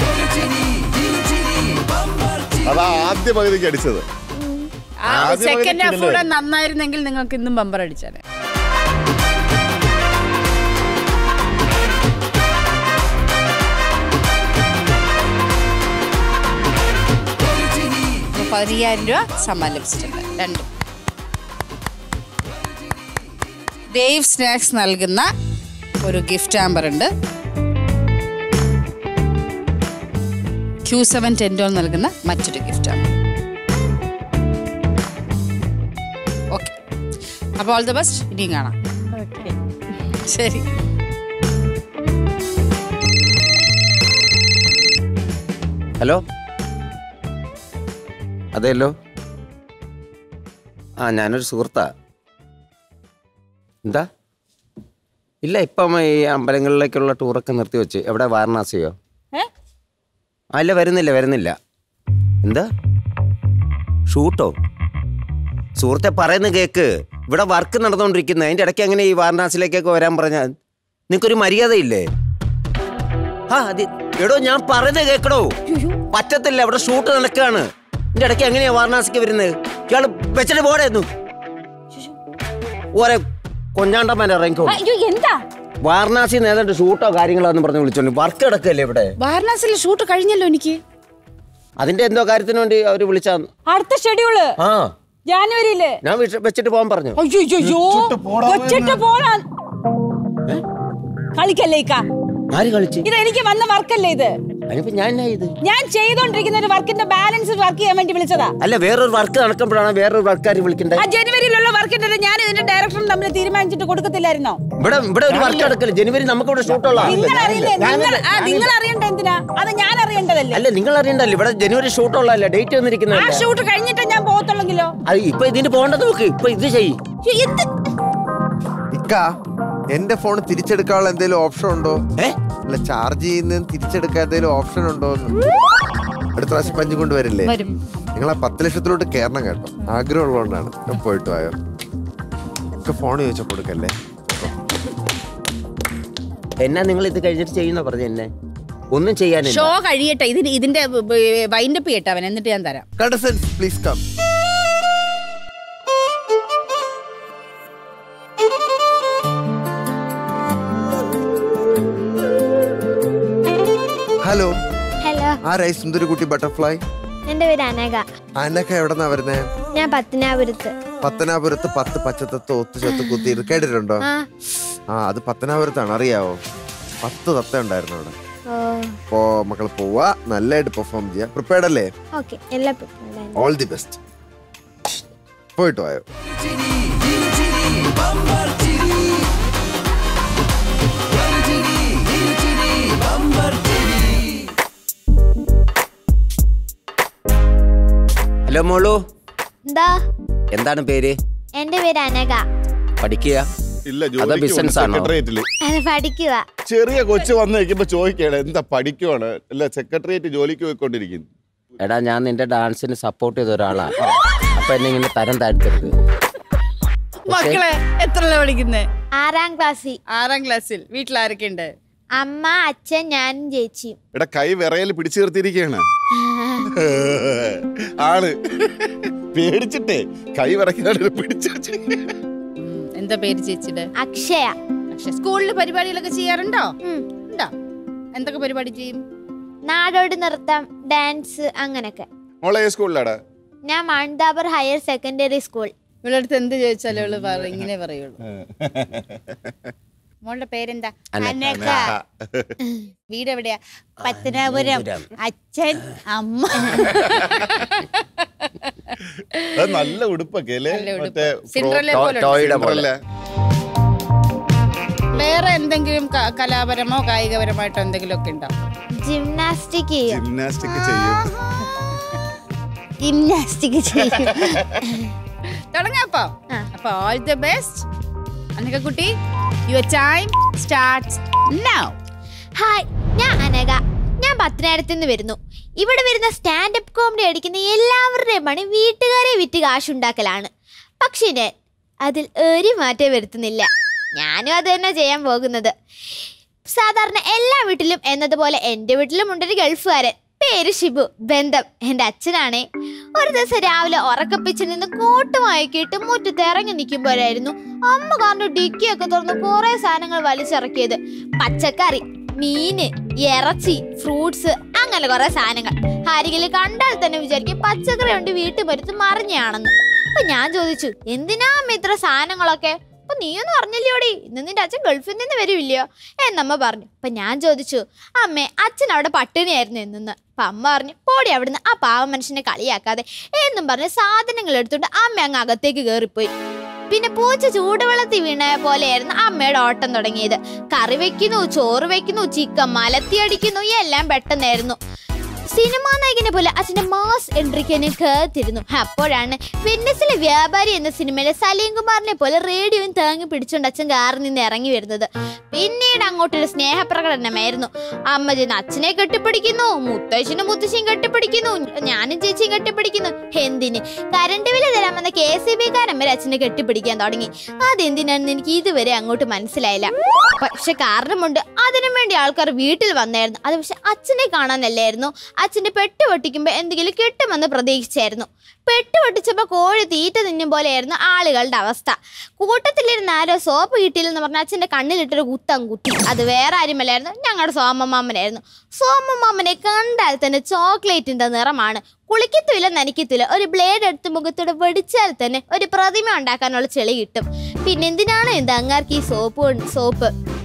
അതാ ആദ്യ പകുതിക്ക് അടിച്ചത് ആദ്യ സെക്കൻഡ് ഹാഫ് പകുതിക്ക് കൂടെ നന്നായിരുന്നെങ്കിൽ നിങ്ങൾക്ക് ഇന്നും ബമ്പർ അടിച്ചാലേ അപ്പൊ പതിനയ്യായിരം രൂപ സമ്മാനം ലഭിച്ചിട്ടുണ്ട് രണ്ടും ദേവ് സ്നാക്സ് നൽകുന്ന ഒരു ഗിഫ്റ്റ് ആമ്പർ ഉണ്ട് ക്യൂ സെവൻ ടെൻഡോൾ നൽകുന്ന മറ്റൊരു ഗിഫ്റ്റ് ആമ്പർ ഓക്കെ അപ്പോൾ ഓൾ ദ ബെസ്റ്റ് ഇനിയും കാണാം ശരി ഹലോ അതെല്ലോ ആ ഞാനൊരു സുഹൃത്താ എന്താ ഇല്ല ഇപ്പം ഈ അമ്പലങ്ങളിലേക്കുള്ള ടൂറൊക്കെ നിർത്തി വെച്ച് എവിടെ വാരണാസിയോ ഏ? അല്ല വരുന്നില്ല വരുന്നില്ല എന്താ ഷൂട്ടോ സുഹൃത്തെ പറയുന്ന കേക്ക് ഇവിടെ വർക്ക് നടന്നുകൊണ്ടിരിക്കുന്നത് അതിൻ്റെ ഇടയ്ക്ക് എങ്ങനെ ഈ വാരണാസിയിലേക്കൊക്കെ വരാൻ പറഞ്ഞാൽ നിങ്ങൾക്കൊരു മര്യാദയില്ലേ ആ അത് എടോ ഞാൻ പറയുന്നത് കേക്കടോ പറ്റത്തില്ല ഇവിടെ ഷൂട്ട് നടക്കുകയാണ് ഇതിന്റെ ഇടയ്ക്ക് എങ്ങനെയാ വാരണാസിക്ക് വരുന്നത് ഇയാള് വെച്ചിട്ട് പോടായിരുന്നു ഓരെ കൊഞ്ഞാണ്ടമ്മ ഇറങ്ങിക്കോ അയ്യോ എന്താ വാരണാസി നേതാണ്ട് ഷൂട്ടോ കാര്യങ്ങളോ എന്ന് പറഞ്ഞ് വിളിച്ചോണ്ട് വർക്ക് കിടക്കല്ലേ ഇവിടെ വാരണാസിയിലെ ഷൂട്ട് കഴിഞ്ഞല്ലോ എനിക്ക് അതിന്റെ എന്തോ കാര്യത്തിന് വേണ്ടി അവര് വിളിച്ചാ അടുത്ത ഷെഡ്യൂള് ആ ജാനുവരിയില് ഞാൻ വിഷ- വെച്ചിട്ട് പോകാൻ പറഞ്ഞു അയ്യോ അയ്യോ വെച്ചിട്ട് പോരാ കളിക്കല്ലേ ഇക്ക ആര് കളിച്ച് ഇത് എനിക്ക് വന്ന വർക്കല്ലേ ഇത് അതിനിപ്പോ ഞാൻ എന്നാ ചെയ്ത് ഞാൻ ചെയ്തോണ്ടിരിക്കുന്ന ഒരു വർക്കിന്റെ ബാലൻസ് വർക്ക് ചെയ്യാൻ വേണ്ടി വിളിച്ചതാ അല്ല വേറൊരു വർക്ക് നടക്കുമ്പോഴാണ് വേറൊരു വർക്കാർ വിളിക്കണ്ടേ ആ ജനുവരിയിലുള്ള വർക്കിന്റെ ഞാൻ ഇതിന്റെ ഡയറക്ടറും തമ്മിൽ തീരുമാനിച്ചിട്ട് കൊടുക്കത്തില്ലായിരുന്നോ ഇവിടെ ഇവിടെ ഒരു വർക്ക് നടക്കില്ല ജനുവരി നമുക്ക് ഇവിടെ ഷൂട്ടുള്ള നിങ്ങൾ അറിയില്ലേ നിങ്ങൾ ആ നിങ്ങൾ അറിയണ്ട എന്തിനാ അത് ഞാൻ അറിയേണ്ടതല്ലേ അല്ല നിങ്ങൾ അറിയണ്ടല്ലോ ഇവിടെ ജനുവരി ഷൂട്ടുള്ളതല്ല ഡേറ്റ് ആ വന്നിരിക്കുന്നത് ഷൂട്ട് കഴിഞ്ഞിട്ട് ഞാൻ പോകത്തുള്ളെങ്കിലോ അത് ഇപ്പൊ ഇതിന് പോകേണ്ടത് നോക്ക് ഇപ്പൊ ഇത് ചെയ്യ് എന്ത് ഇക്ക എന്റെ ഫോൺ തിരിച്ചെടുക്കാനുള്ള എന്തെങ്കിലും ഓപ്ഷൻ ഉണ്ടോ അല്ല ചാർജ് ചെയ്യുന്ന തിരിച്ചെടുക്കാൻ എന്തെങ്കിലും ഓപ്ഷൻ ഉണ്ടോ എന്ന് അടുത്ത പ്രാവശ്യം പഞ്ചു കൊണ്ട് വരില്ലേ വരും. നിങ്ങൾ ആ പത്ത് ലക്ഷത്തിലോട്ട് കയറണം കേട്ടോ ആഗ്രഹം ഉള്ളതുകൊണ്ടാണ് ഞാൻ പോയിട്ട് പോയോ ഒക്കെ ഫോൺ ചോദിച്ചാൽ കൊടുക്കല്ലേ എന്നാ നിങ്ങൾ ഇത് കഴിഞ്ഞിട്ട് ചെയ്യുന്ന പറഞ്ഞു എന്നെ ഒന്നും ചെയ്യാനില്ല ഷോ കഴിയട്ടെ ഇതിന് ഇതിന്റെ വൈൻഡപ്പ് ചെയ്യട്ടെ അവൻ എന്നിട്ട് ഞാൻ തരാം contestants please come hello hello ആരായി സുന്ദരകുട്ടി ബട്ടർഫ്ലൈ എന്റെ പേര് അനഘ അനക്ക എവിടെന്നാ വരുന്നേ ഞാൻ പത്തനാപുരത്ത് പത്തനാപുരത്ത് പത്ത് പച്ചത്തത്ത് ഒത്തു ചത്ത് കുത്തി കേട്ടിട്ടുണ്ടോ ആ ആ അത് പത്തനാപുരത്താണ് അറിയാവോ പത്ത് തത്ത ഉണ്ടായിരുന്നു അവിടെ ഓ അപ്പോ മക്കൾ പോവാ നല്ലതായിട്ട് പെർഫോം ചെയ്യാം പ്രിപ്പയർഡ് അല്ലേ ഓക്കെ എല്ലാ പിള്ളേരും ഓൾ ദി ബെസ്റ്റ് പോയിട്ട് പോയോ ഹലോ മോളു എന്താ എന്താണ് പേര് എന്റെ പേര് അനഘ പഠിക്കുക ഇല്ല അതോ ബിസിനസ് ആണോ സെക്രട്ടേറിയറ്റില് അത് പഠിക്കുക ചെറിയ കൊച്ചു വന്ന് നിൽക്കുമ്പോ ചോദിക്കണേ എന്താ പഠിക്കുവാണ് അല്ല സെക്രട്ടേറിയറ്റ് ജോലിക്ക് പോയിക്കൊണ്ടിരിക്കുന്നു എടാ ഞാൻ നിന്റെ ഡാൻസിന് സപ്പോർട്ട് ചെയ്ത ഒരാളാ അപ്പൊ എന്നെ ഇങ്ങനെ തരം താഴ്ത്തരുത് മക്കളെ എത്രല്ല പഠിക്കുന്നേ ആറാം ക്ലാസ്സിൽ ആറാം ക്ലാസ്സിൽ വീട്ടിൽ ആരൊക്കെ ഉണ്ട് അമ്മ അച്ഛൻ ഞാനും ചേച്ചിയും എടാ കൈ വിറയൽ പിടിച്ചു നിർത്തിയിരിക്കുകയാണ് ആണ് പേടിച്ചിട്ടേ കൈ വിറയ്ക്കാണ്ട് പിടിച്ചു എന്താ പേര് ചേച്ചിയുടെ അക്ഷയ പക്ഷെ സ്കൂളിൽ പരിപാടികളൊക്കെ ചെയ്യാറുണ്ടോ ഉണ്ടോ എന്തൊക്കെ പരിപാടി ചെയ്യും നാടോടി നൃത്തം ഡാൻസ് അങ്ങനൊക്കെ മോളെ ഏത് സ്കൂളിലാടാ ഞാൻ മൺതാബർ ഹയർ സെക്കൻഡറി സ്കൂൾ ഇവളുടെ അടുത്ത് എന്ത് ചോദിച്ചാലും ഇവള് പറ- ഇങ്ങനെ പറയുള്ളൂ മോളുടെ പേരെന്താ അനഘ. വീട് എവിടെയാ പത്തനാപുരം അച്ഛൻ അമ്മ അത് നല്ല ഉടുപ്പൊക്കെ അല്ലേ നല്ല ഉടുപ്പ്. മറ്റേ സിൻഡ്രല്ല ഫ്രോ- പോലെ ഉണ്ട്. ടോയുടെ പോലെ. വേറെ എന്തെങ്കിലും ക- കലാപരമോ കായികപരമായിട്ടോ എന്തെങ്കിലും ഒക്കെ ഉണ്ടോ ജിംനാസ്റ്റിക് ചെയ്യും ജിംനാസ്റ്റിക് ചെയ്യും ജിംനാസ്റ്റിക് ചെയ്യും തുടങ്ങാപ്പോ അപ്പൊ ഓൾ ദി ബെസ്റ്റ് അനക കുട്ടി your time starts now hi ഞാൻ അനഘ ഞാൻ പത്തനായിരത്തിൽ നിന്ന് വരുന്നു ഇവിടെ വരുന്ന സ്റ്റാൻഡപ്പ് കോമഡി അടിക്കുന്ന എല്ലാവരുടെയും പണി വീട്ടുകാരെ വിറ്റ് കാശുണ്ടാക്കലാണ് പക്ഷേ ഞാൻ അതിൽ ഒരു മാറ്റം വരുത്തുന്നില്ല ഞാനും അത് തന്നെ ചെയ്യാൻ പോകുന്നത് സാധാരണ എല്ലാ വീട്ടിലും എന്നതുപോലെ എൻ്റെ വീട്ടിലും ഉണ്ടൊരു ഗൾഫുകാരൻ പേര് ഷിബു ബന്ധം എൻ്റെ അച്ഛനാണേ ഒരു ദിവസം രാവിലെ ഉറക്കപ്പിച്ച് നിന്ന് കോട്ട് വായിക്കിട്ട് മുറ്റത്ത് ഇറങ്ങി നിൽക്കുമ്പോഴായിരുന്നു അമ്മ കാരണം ഡിക്കിയൊക്കെ തുറന്ന് കുറെ സാധനങ്ങൾ വലിച്ചിറക്കിയത് പച്ചക്കറി മീന് ഇറച്ചി ഫ്രൂട്ട്സ് അങ്ങനെ കുറെ സാധനങ്ങൾ അരികിൽ കണ്ടാൽ തന്നെ വിചാരിക്കും പച്ചക്കറി കൊണ്ട് വീട്ടിൽ വരുത്ത് മറിഞ്ഞാണെന്ന് അപ്പൊ ഞാൻ ചോദിച്ചു എന്തിനാ അമ്മ ഇത്ര സാധനങ്ങളൊക്കെ അപ്പൊ നീയൊന്നും പറഞ്ഞില്ലോടി ഇന്ന് നിന്റെ അച്ഛൻ ഗൾഫിൽ നിന്ന് വരുമില്ലയോ എന്നമ്മ പറഞ്ഞു അപ്പൊ ഞാൻ ചോദിച്ചു അമ്മേ അച്ഛൻ അവിടെ പട്ടിണിയായിരുന്നു എന്നെന്ന് അപ്പൊ അമ്മ പറഞ്ഞു പോടി അവിടുന്ന് ആ പാവ മനുഷ്യനെ കളിയാക്കാതെ എന്നും പറഞ്ഞ് സാധനങ്ങൾ എടുത്തുകൊണ്ട് അമ്മ അങ്ങ് അകത്തേക്ക് കയറിപ്പോയി പിന്നെ പൂച്ച ചൂടുവെള്ളത്തിൽ വീണ പോലെയായിരുന്നു അമ്മയുടെ ഓട്ടം തുടങ്ങിയത് കറി വെക്കുന്നു ചോറ് വെക്കുന്നു ചിക്കൻ മലത്തി അടിക്കുന്നു എല്ലാം പെട്ടെന്നായിരുന്നു സിനിമാ നായകനെ പോലെ അച്ഛന്റെ മാസ് എൻട്രിക്ക് എന്നെ കേത്തിരുന്നു അപ്പോഴാണ് വെന്നസിലെ വ്യാപാരി എന്ന സിനിമയിലെ സലീം കുമാറിനെ പോലെ റേഡിയോയും തേങ്ങി പിടിച്ചുകൊണ്ട് അച്ഛൻ കാറിൽ നിന്ന് ഇറങ്ങി വരുന്നത് പിന്നീട് അങ്ങോട്ടൊരു സ്നേഹപ്രകടനമായിരുന്നു അമ്മ ചെന്ന് അച്ഛനെ കെട്ടിപ്പിടിക്കുന്നു മുത്തശ്ശനും മുത്തശ്ശിയും കെട്ടിപ്പിടിക്കുന്നു ഞാനും ചേച്ചിയും കെട്ടിപ്പിടിക്കുന്നു എന്തിന് കരണ്ട് ബില്ല് തരാമെന്ന കെ സി ബി കാരൻ വരെ അച്ഛനെ കെട്ടിപ്പിടിക്കാൻ തുടങ്ങി അതെന്തിനാണെന്ന് എനിക്ക് ഇതുവരെ അങ്ങോട്ട് മനസ്സിലായില്ല പക്ഷെ കാരണമുണ്ട് അതിനു വേണ്ടി ആൾക്കാർ വീട്ടിൽ വന്നായിരുന്നു അത് പക്ഷെ അച്ഛനെ കാണാനല്ലായിരുന്നു അച്ഛന്റെ പെട്ട് പൊട്ടിക്കുമ്പോൾ എന്തെങ്കിലും കിട്ടുമെന്ന് പ്രതീക്ഷിച്ചായിരുന്നു പെട്ട് പൊട്ടിച്ചപ്പോൾ കോഴി തീറ്റ തിന്നും പോലെയായിരുന്നു ആളുകളുടെ അവസ്ഥ കൂട്ടത്തിലിരുന്ന് ആരോ സോപ്പ് കിട്ടിയില്ലെന്ന് പറഞ്ഞ അച്ഛന്റെ കണ്ണിലിട്ടൊരു കുത്തം കുത്തി അത് വേറെ ആരുമല്ലായിരുന്നു ഞങ്ങളുടെ സോമമാമനായിരുന്നു സോമമാമനെ കണ്ടാൽ തന്നെ ചോക്ലേറ്റിന്റെ നിറമാണ് കുളിക്കത്തുമില്ല നനയ്ക്കത്തില്ല ഒരു ബ്ലേഡ് എടുത്ത് മുഖത്തോടെ വെടിച്ചാൽ തന്നെ ഒരു പ്രതിമ ഉണ്ടാക്കാനുള്ള ചെളി കിട്ടും പിന്നെ എന്തിനാണ് എന്ത് അങ്ങാർക്ക് ഈ സോപ്പ് കൊണ്ട്- സോപ്പ്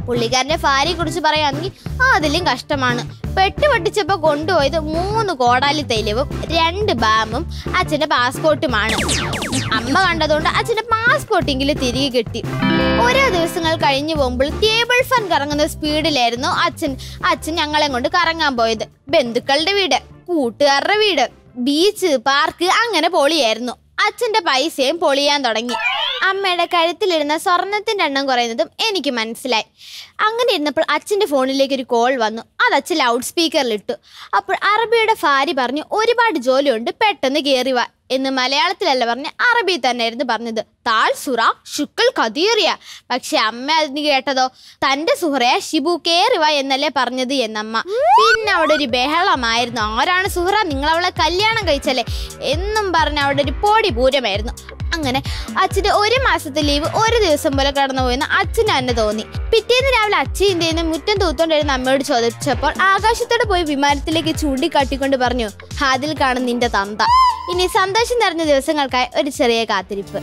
പുള്ളിക്കാരന്റെ ഭാര്യയെ കുറിച്ച് പറയുകയാണെങ്കിൽ അതിലും കഷ്ടമാണ് പെട്ട് പൊട്ടിച്ചപ്പോ കൊണ്ടുപോയത് മൂന്ന് കോടാലി തൈലവും രണ്ട് ബാമും അച്ഛന്റെ പാസ്പോർട്ടുമാണ് അമ്മ കണ്ടതുകൊണ്ട് അച്ഛന്റെ പാസ്പോർട്ടെങ്കിലും തിരികെ കിട്ടി ഓരോ ദിവസങ്ങൾ കഴിഞ്ഞു പോകുമ്പോൾ ടേബിൾ ഫാൻ കറങ്ങുന്ന സ്പീഡിലായിരുന്നു അച്ഛൻ അച്ഛൻ ഞങ്ങളെ കൊണ്ട് കറങ്ങാൻ പോയത് ബന്ധുക്കളുടെ വീട് കൂട്ടുകാരുടെ വീട് ബീച്ച് പാർക്ക് അങ്ങനെ പൊളിയായിരുന്നു അച്ഛന്റെ പൈസയും പൊളിയാൻ തുടങ്ങി അമ്മയുടെ കഴുത്തിലിരുന്ന സ്വർണത്തിന്റെ എണ്ണം കുറയുന്നതും എനിക്ക് മനസ്സിലായി അങ്ങനെ ഇരുന്നപ്പോൾ അച്ഛന്റെ ഫോണിലേക്ക് ഒരു കോൾ വന്നു അത് അച്ഛൻ ലൗഡ് സ്പീക്കറിലിട്ടു അപ്പോൾ അറബിയുടെ ഭാര്യ പറഞ്ഞു ഒരുപാട് ജോലിയുണ്ട് പെട്ടെന്ന് കയറി വാ എന്ന് മലയാളത്തിലല്ല പറഞ്ഞ് അറബി തന്നെയായിരുന്നു പറഞ്ഞത് താൾ സുറ ശുക്കൾ കതീറിയ പക്ഷെ അമ്മ അതിന് കേട്ടതോ തന്റെ സുഹറയ ഷിബു കേറിവ എന്നല്ലേ പറഞ്ഞത് എന്നമ്മ പിന്നെ അവിടെ ഒരു ബഹളമായിരുന്നു ആരാണ് സുഹറ നിങ്ങൾ അവളെ കല്യാണം കഴിച്ചല്ലേ എന്നും പറഞ്ഞ് അവിടെ ഒരു പോടി പൂരമായിരുന്നു അങ്ങനെ അച്ഛന് ഒരു മാസത്തെ ലീവ് ഒരു ദിവസം പോലെ കടന്നു പോയെന്ന് അച്ഛന് തന്നെ തോന്നി പിറ്റേന്ന് രാവിലെ അച്ഛൻ ഇന്ത്യയിൽ നിന്ന് മുറ്റം തൂത്തോണ്ടിരുന്ന അമ്മയോട് ചോദിച്ചപ്പോൾ ആകാശത്തോട് പോയി വിമാനത്തിലേക്ക് ചൂണ്ടിക്കാട്ടിക്കൊണ്ട് പറഞ്ഞു അതിൽ കാണും നിന്റെ തന്ത ഇനി സന്തോഷം നിറഞ്ഞ ദിവസങ്ങൾക്കായി ഒരു ചെറിയ കാത്തിരിപ്പ്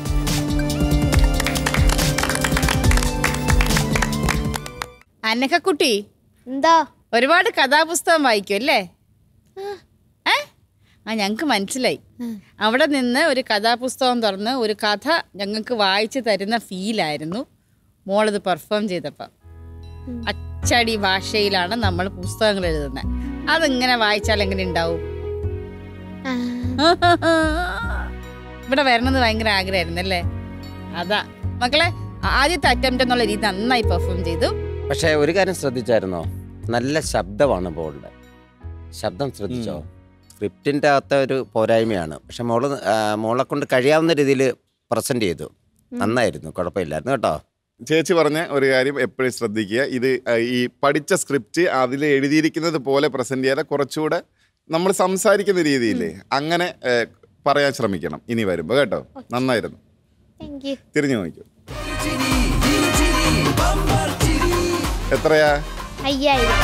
അന്നക്കുട്ടി എന്താ ഒരുപാട് കഥാപുസ്തകം വായിക്കും അല്ലേ ഏ ആ ഞങ്ങൾക്ക് മനസ്സിലായി അവിടെ നിന്ന് ഒരു കഥാപുസ്തകം തുറന്ന് ഒരു കഥ ഞങ്ങൾക്ക് വായിച്ചു തരുന്ന ഫീലായിരുന്നു മോളത് പെർഫോം ചെയ്തപ്പം അച്ചടി ഭാഷയിലാണ് നമ്മൾ പുസ്തകങ്ങൾ എഴുതുന്നത് അതിങ്ങനെ വായിച്ചാൽ എങ്ങനെ ഉണ്ടാവും ഇവിടെ വരണമെന്ന് ഭയങ്കര ആഗ്രഹമായിരുന്നു അല്ലേ അതാ മക്കളെ ആദ്യത്തെ അറ്റംപ്റ്റ് എന്നുള്ള രീതി നന്നായി പെർഫോം ചെയ്തു പക്ഷേ ഒരു കാര്യം ശ്രദ്ധിച്ചായിരുന്നോ നല്ല ശബ്ദമാണ് ബോളിൻ്റെ ശബ്ദം ശ്രദ്ധിച്ചോ സ്ക്രിപ്റ്റിൻ്റെ അകത്തെ ഒരു പോരായ്മയാണ് പക്ഷെ മോള് ആ, മോളെ കൊണ്ട് കഴിയാവുന്ന രീതിയിൽ പ്രസൻറ്റ് ചെയ്തു നന്നായിരുന്നു കുഴപ്പമില്ലായിരുന്നു കേട്ടോ ചേച്ചി പറഞ്ഞ ഒരു കാര്യം എപ്പോഴും ശ്രദ്ധിക്കുക ഇത് ആ, ഈ പഠിച്ച സ്ക്രിപ്റ്റ് അതിൽ എഴുതിയിരിക്കുന്നത് പോലെ പ്രസന്റ് ചെയ്യാതെ കുറച്ചുകൂടെ നമ്മൾ സംസാരിക്കുന്ന രീതിയില്ലേ അങ്ങനെ ഏ, പറയാൻ ശ്രമിക്കണം ഇനി വരുമ്പോൾ കേട്ടോ നന്നായിരുന്നു താങ്ക് യു തിരിഞ്ഞു നോക്കൂ എത്രയാ അയ്യായിരം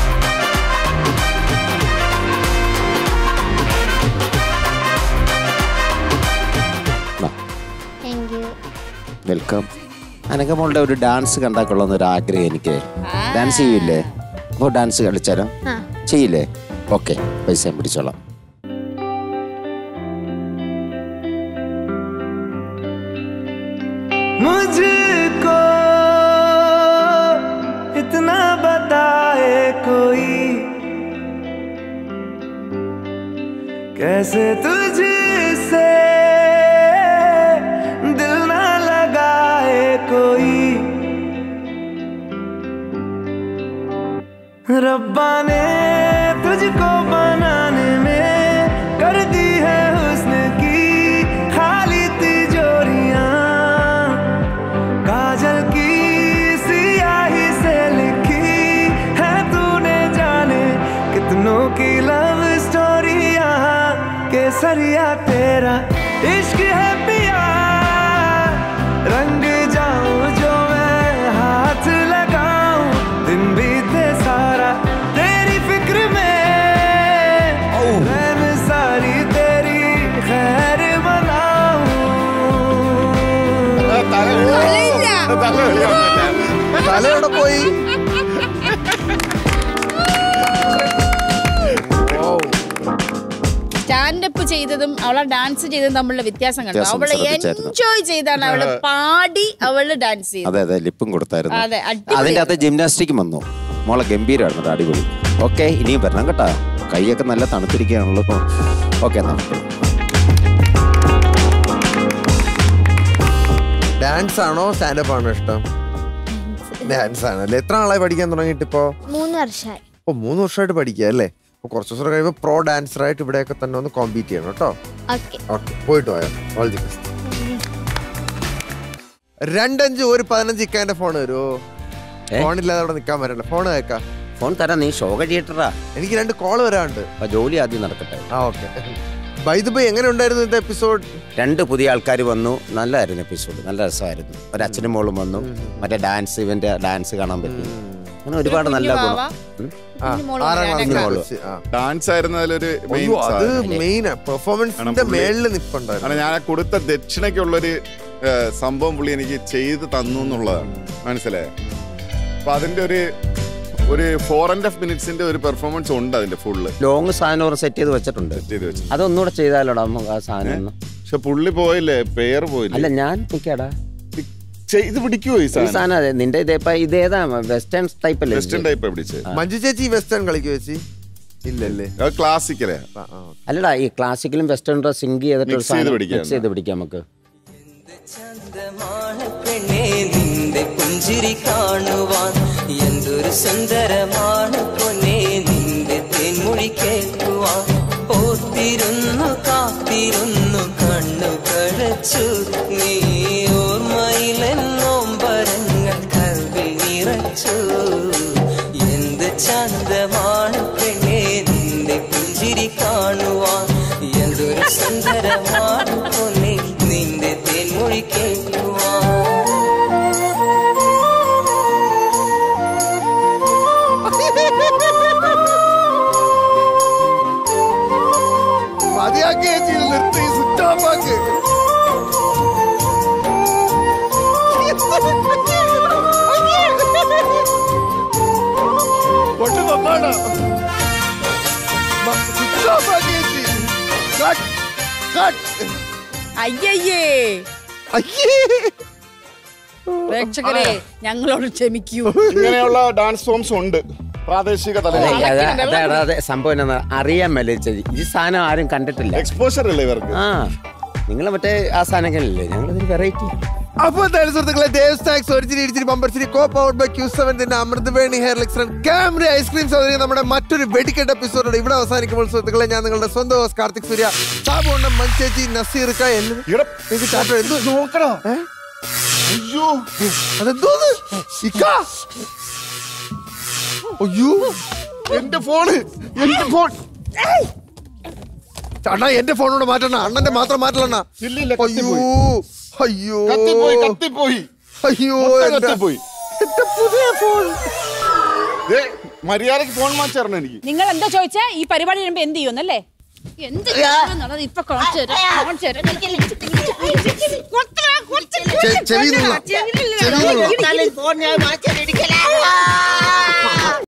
താങ്ക് യു വെൽക്കം അനക്ക മോളുടെ ഒരു ഡാൻസ് കണ്ടാൽ കൊള്ളുന്ന ഒരു ആഗ്രഹം എനിക്ക് ഡാൻസ് ചെയ്യില്ലേ അപ്പോൾ ഡാൻസ് കളിച്ചാലോ ആ. ചെയ്യില്ലേ ഓക്കെ പൈസ ഞാൻ പിടിച്ചോളാം मुझको इतना बताए कोई कैसे तुझसे दिल ना लगाए कोई रब्बा ने तुझको बनाने में कर दी है हुस्न की खाली तिजोरियां काजल की सियाही से लिखी है तूने जाने कितनों की लव स्टोरी यहाँ केसरिया तेरा इश्क है पिया रंग जाऊं जो मैं हाथ लगाऊं दिन बीते सारा तेरी फिक्र में मैं सारी तेरी खैर मनाऊं തലയുടെ പോയി സ്റ്റാൻഡപ്പ് ചെയ്തതും അവളെ ഡാൻസ് ചെയ്തതും തമ്മിലുള്ള വ്യത്യാസം കണ്ടു വ്യത്യാസം അവള് ശ്രദ്ധിച്ചായിരുന്നു. എൻജോയ് ചെയ്താണ് അവള് പാടി അവള് ഡാൻസ് ചെയ്തു അതെ അതെ ലിപ്പും കൊടുത്തായിരുന്നു അതെ അടിപൊളി അതിൻ്റെ അകത്ത് ജിംനാസ്റ്റിക്കും വന്നു മോളെ ഗംഭീരമായിരുന്നു കേട്ടോ, അടിപൊളി ഓക്കെ ഇനിയും വരണം കേട്ടോ കൈയൊക്കെ നല്ല തണുത്തിരിക്കുകയാണല്ലോ ഇപ്പോൾ ഓക്കെ നമുക്ക് ഡാൻസ് ആണോ സ്റ്റാൻഡപ്പ് ആണോ ഇഷ്ടം ഡാൻസ് ആണല്ലേ എത്ര നാളായി പഠിക്കാൻ തുടങ്ങിയിട്ട് ഇപ്പോ മൂന്ന് വർഷമായി ഓ മൂന്ന് വർഷമായിട്ട് പഠിക്കുക അല്ലേ അപ്പൊ കുറച്ച് ദിവസം കഴിയുമ്പോൾ പ്രോ ഡാൻസറായിട്ട് ഇവിടെയൊക്കെ തന്നെ ഒന്ന് കോമ്പീറ്റ് ചെയ്യണം കേട്ടോ ഓക്കെ ഓക്കെ പോയിട്ട് പോയോ ഓൾ ദി ബെസ്റ്റ് രണ്ടഞ്ച് ഒരു പതിനഞ്ച് ഇക്കാന്റെ ഫോൺ വരുമോ ഫോണില്ലാതെ അവിടെ നിൽക്കാൻ പറ്റില്ല ഫോൺ കേൾക്കാം ഫോൺ തരാം നീ ഷോ കഴിയട്ടറാ എനിക്ക് രണ്ട് കോൾ വരാനുണ്ട് അപ്പൊ ജോലി ആദ്യം നടക്കട്ടെ ആ ഓക്കെ ബൈദ് ബൈ എങ്ങനെ ഉണ്ടായിരുന്നു ഇന്നത്തെ എപ്പിസോഡ് രണ്ട് പുതിയ ആൾക്കാർ വന്നു നല്ലതായിരുന്നു എപ്പിസോഡ് നല്ല രസമായിരുന്നു ഒരു അച്ഛനും മോളും വന്നു മറ്റേ ഡാൻസ് ഇവന്റെ ഡാൻസ് കാണാൻ പറ്റി അങ്ങനെ ഒരുപാട് നല്ല ഗുണം ഉം. ആറാം കുഞ്ഞു മോള്. ക്ലാസ്സിൽ ഡാൻസ് ആയിരുന്നു അതിലൊരു മെയിൻ അയ്യോ, അത് മെയിൻ പെർഫോമൻസിന്റെ മേളിൽ നിപ്പുണ്ടായിരുന്നു കാരണം ഞാൻ ആ കൊടുത്ത ദക്ഷിണയ്ക്കുള്ളൊരു ഏഹ്, സംഭവം പുള്ളി എനിക്ക് ചെയ്ത് തന്നു എന്നുള്ളതാണ് മനസ്സിലായോ അപ്പൊ അതിന്റെ ഒരു ഒരു ഫോർ ആൻഡ് ഹാഫ് മിനിറ്റ്സിന്റെ ഒരു പെർഫോമൻസ് ഉണ്ട് അതിന്റെ ഫുള്ള് ലോങ് സാധനം സെറ്റ് ചെയ്ത് വെച്ചിട്ടുണ്ട് ചെയ്ത് വെച്ചു അതൊന്നുകൂടെ ചെയ്താലോടാ നമുക്ക് ആ സാധനം ഒന്ന് പക്ഷെ പുള്ളി പോയില്ലേ പേര് പോയില്ലേ അല്ല ഞാൻ നിൽക്കാടാ ചെയ്ത് പിടിക്കുവോ ഈ ഈ സാധനം സാധനം അതെ നിന്റെ ഇതേപ്പ ഇതേതാ വെസ്റ്റേൺ ടൈപ്പ് അല്ലേ വെസ്റ്റേൺ ടൈപ്പ് പിടിച്ചത് മഞ്ജു ചേച്ചി വെസ്റ്റേൺ കളിക്കോ ചേച്ചി ഇല്ലല്ലേ അത് ക്ലാസിക്കലേ അല്ലടാ ഈ ക്ലാസിക്കലും വെസ്റ്റേൺ സിങ്ക് ചെയ്തിട്ട് ഒരു Mix ചെയ്ത് സാധനം പിടിക്കാം. മിക്സ് ചെയ്ത് പിടിക്കാം നമുക്ക് പെണ്ണേ നിന്റെ പുഞ്ചിരി കാണുവാൻ എന്തൊരു സുന്ദരമാണ് പൊന്നേ നിന്റെ തേൻമൊഴി കേൾക്കുവാൻ ഓത്തിരുന്നു കാത്തിരുന്നു കണ്ണു കഴച്ചു നീ ഓർമ്മയിലെന്നോമ്പരങ്ങൾ കൽവിൽ നിറച്ചു എന്ത് ചന്തമാണ് പെണ്ണേ നിന്റെ പുഞ്ചിരി കാണുവാൻ എന്തൊരു സുന്ദരമാണ് പൊന്നേ നിന്റെ തേൻമൊഴി കേൾക്കുവാൻ മതിയാക്കി ചേച്ചി ഇത് നിർത്തി സ്വിച്ച് ഓഫ് ആക്ക് കൊണ്ട് തന്നാണ് സ്വിച്ച് ഓഫ് ആക്കി ചേച്ചി കട്ട് കട്ട് അയ്യയ്യേ അയ്യേ പ്രേക്ഷകരെ ഞങ്ങളോട് ക്ഷമിക്കൂ ഇങ്ങനെയുള്ള ഡാൻസ് ഫോംസ് ഉണ്ട് പ്രാദേശിക അതെ, തലത്തിൽ അതെ, അതെ, അതെ, അതെ, സംഭവം എന്നാ അറിയാൻ മേലെ ചേച്ചി ഈ സാധനം ആരും കണ്ടിട്ടില്ല എക്സ്പോഷർ അല്ലേ ഇവർക്ക് ആ നിങ്ങൾ മറ്റേ ആ സാധനങ്ങളില്ലേ ഞങ്ങളിതൊരു വെറൈറ്റി അപ്പൊ എന്തായാലും സുഹൃത്തുക്കളെ ദേവ് സ്നാക്സ് ഒരിച്ചിരി ഇടിച്ചിരി ബമ്പർച്ചിരി co powered by Q seven Amritaveni hair ലെക്സൺ ക്യാമറ ഐസ്ക്രീം സൗകര്യം നമ്മുടെ മറ്റൊരു വെടിക്കെട്ട് എപ്പിസോഡോട് ഇവിടെ അവസാനിക്കുമ്പോൾ സുഹൃത്തുക്കളെ ഞാൻ നിങ്ങളുടെ സ്വന്തം ഹോസ്റ്റ് കാർത്തിക് സൂര്യ സാബുണ്ണം മഞ്ചേച്ചി നസീർ ക എല്ലാവരും ചാട്ടോ എന്ത് നോക്കണോ അയ്യോ അതെന്തോന്ന് ഇക്കാ അയ്യോ എന്റെ ഫോണ് എന്റെ ഫോൺ അണ്ണാ എന്റെ ഫോണോട് മാറ്റണ അണ്ണന്റെ മാത്രം മാറ്റലണ്ണ ഇല്ലില്ല, അയ്യോ അയ്യോ കത്തിപ്പോയി കത്തിപ്പോയി അയ്യോ മൊത്തം എന്റെ- കത്തിപ്പോയി എന്റെ പുതിയ ഫോൺ ദേ, മര്യാദക്ക് ഫോൺ മാറ്റായിരുന്നു എനിക്ക് നിങ്ങൾ എന്താ ചോദിച്ചാ ഈ പരിപാടി വരുമ്പോ എന്ത് ചെയ്യുന്നല്ലേ എന്ത് ചെയ്യുമെന്നുള്ളത് ഇപ്പൊ കാണിച്ചു തരാം. കാണിച്ചു തരാം. ചെവി നിന്ന ചെവി നിന്ന ഫോൺ ഞാൻ മാറ്റി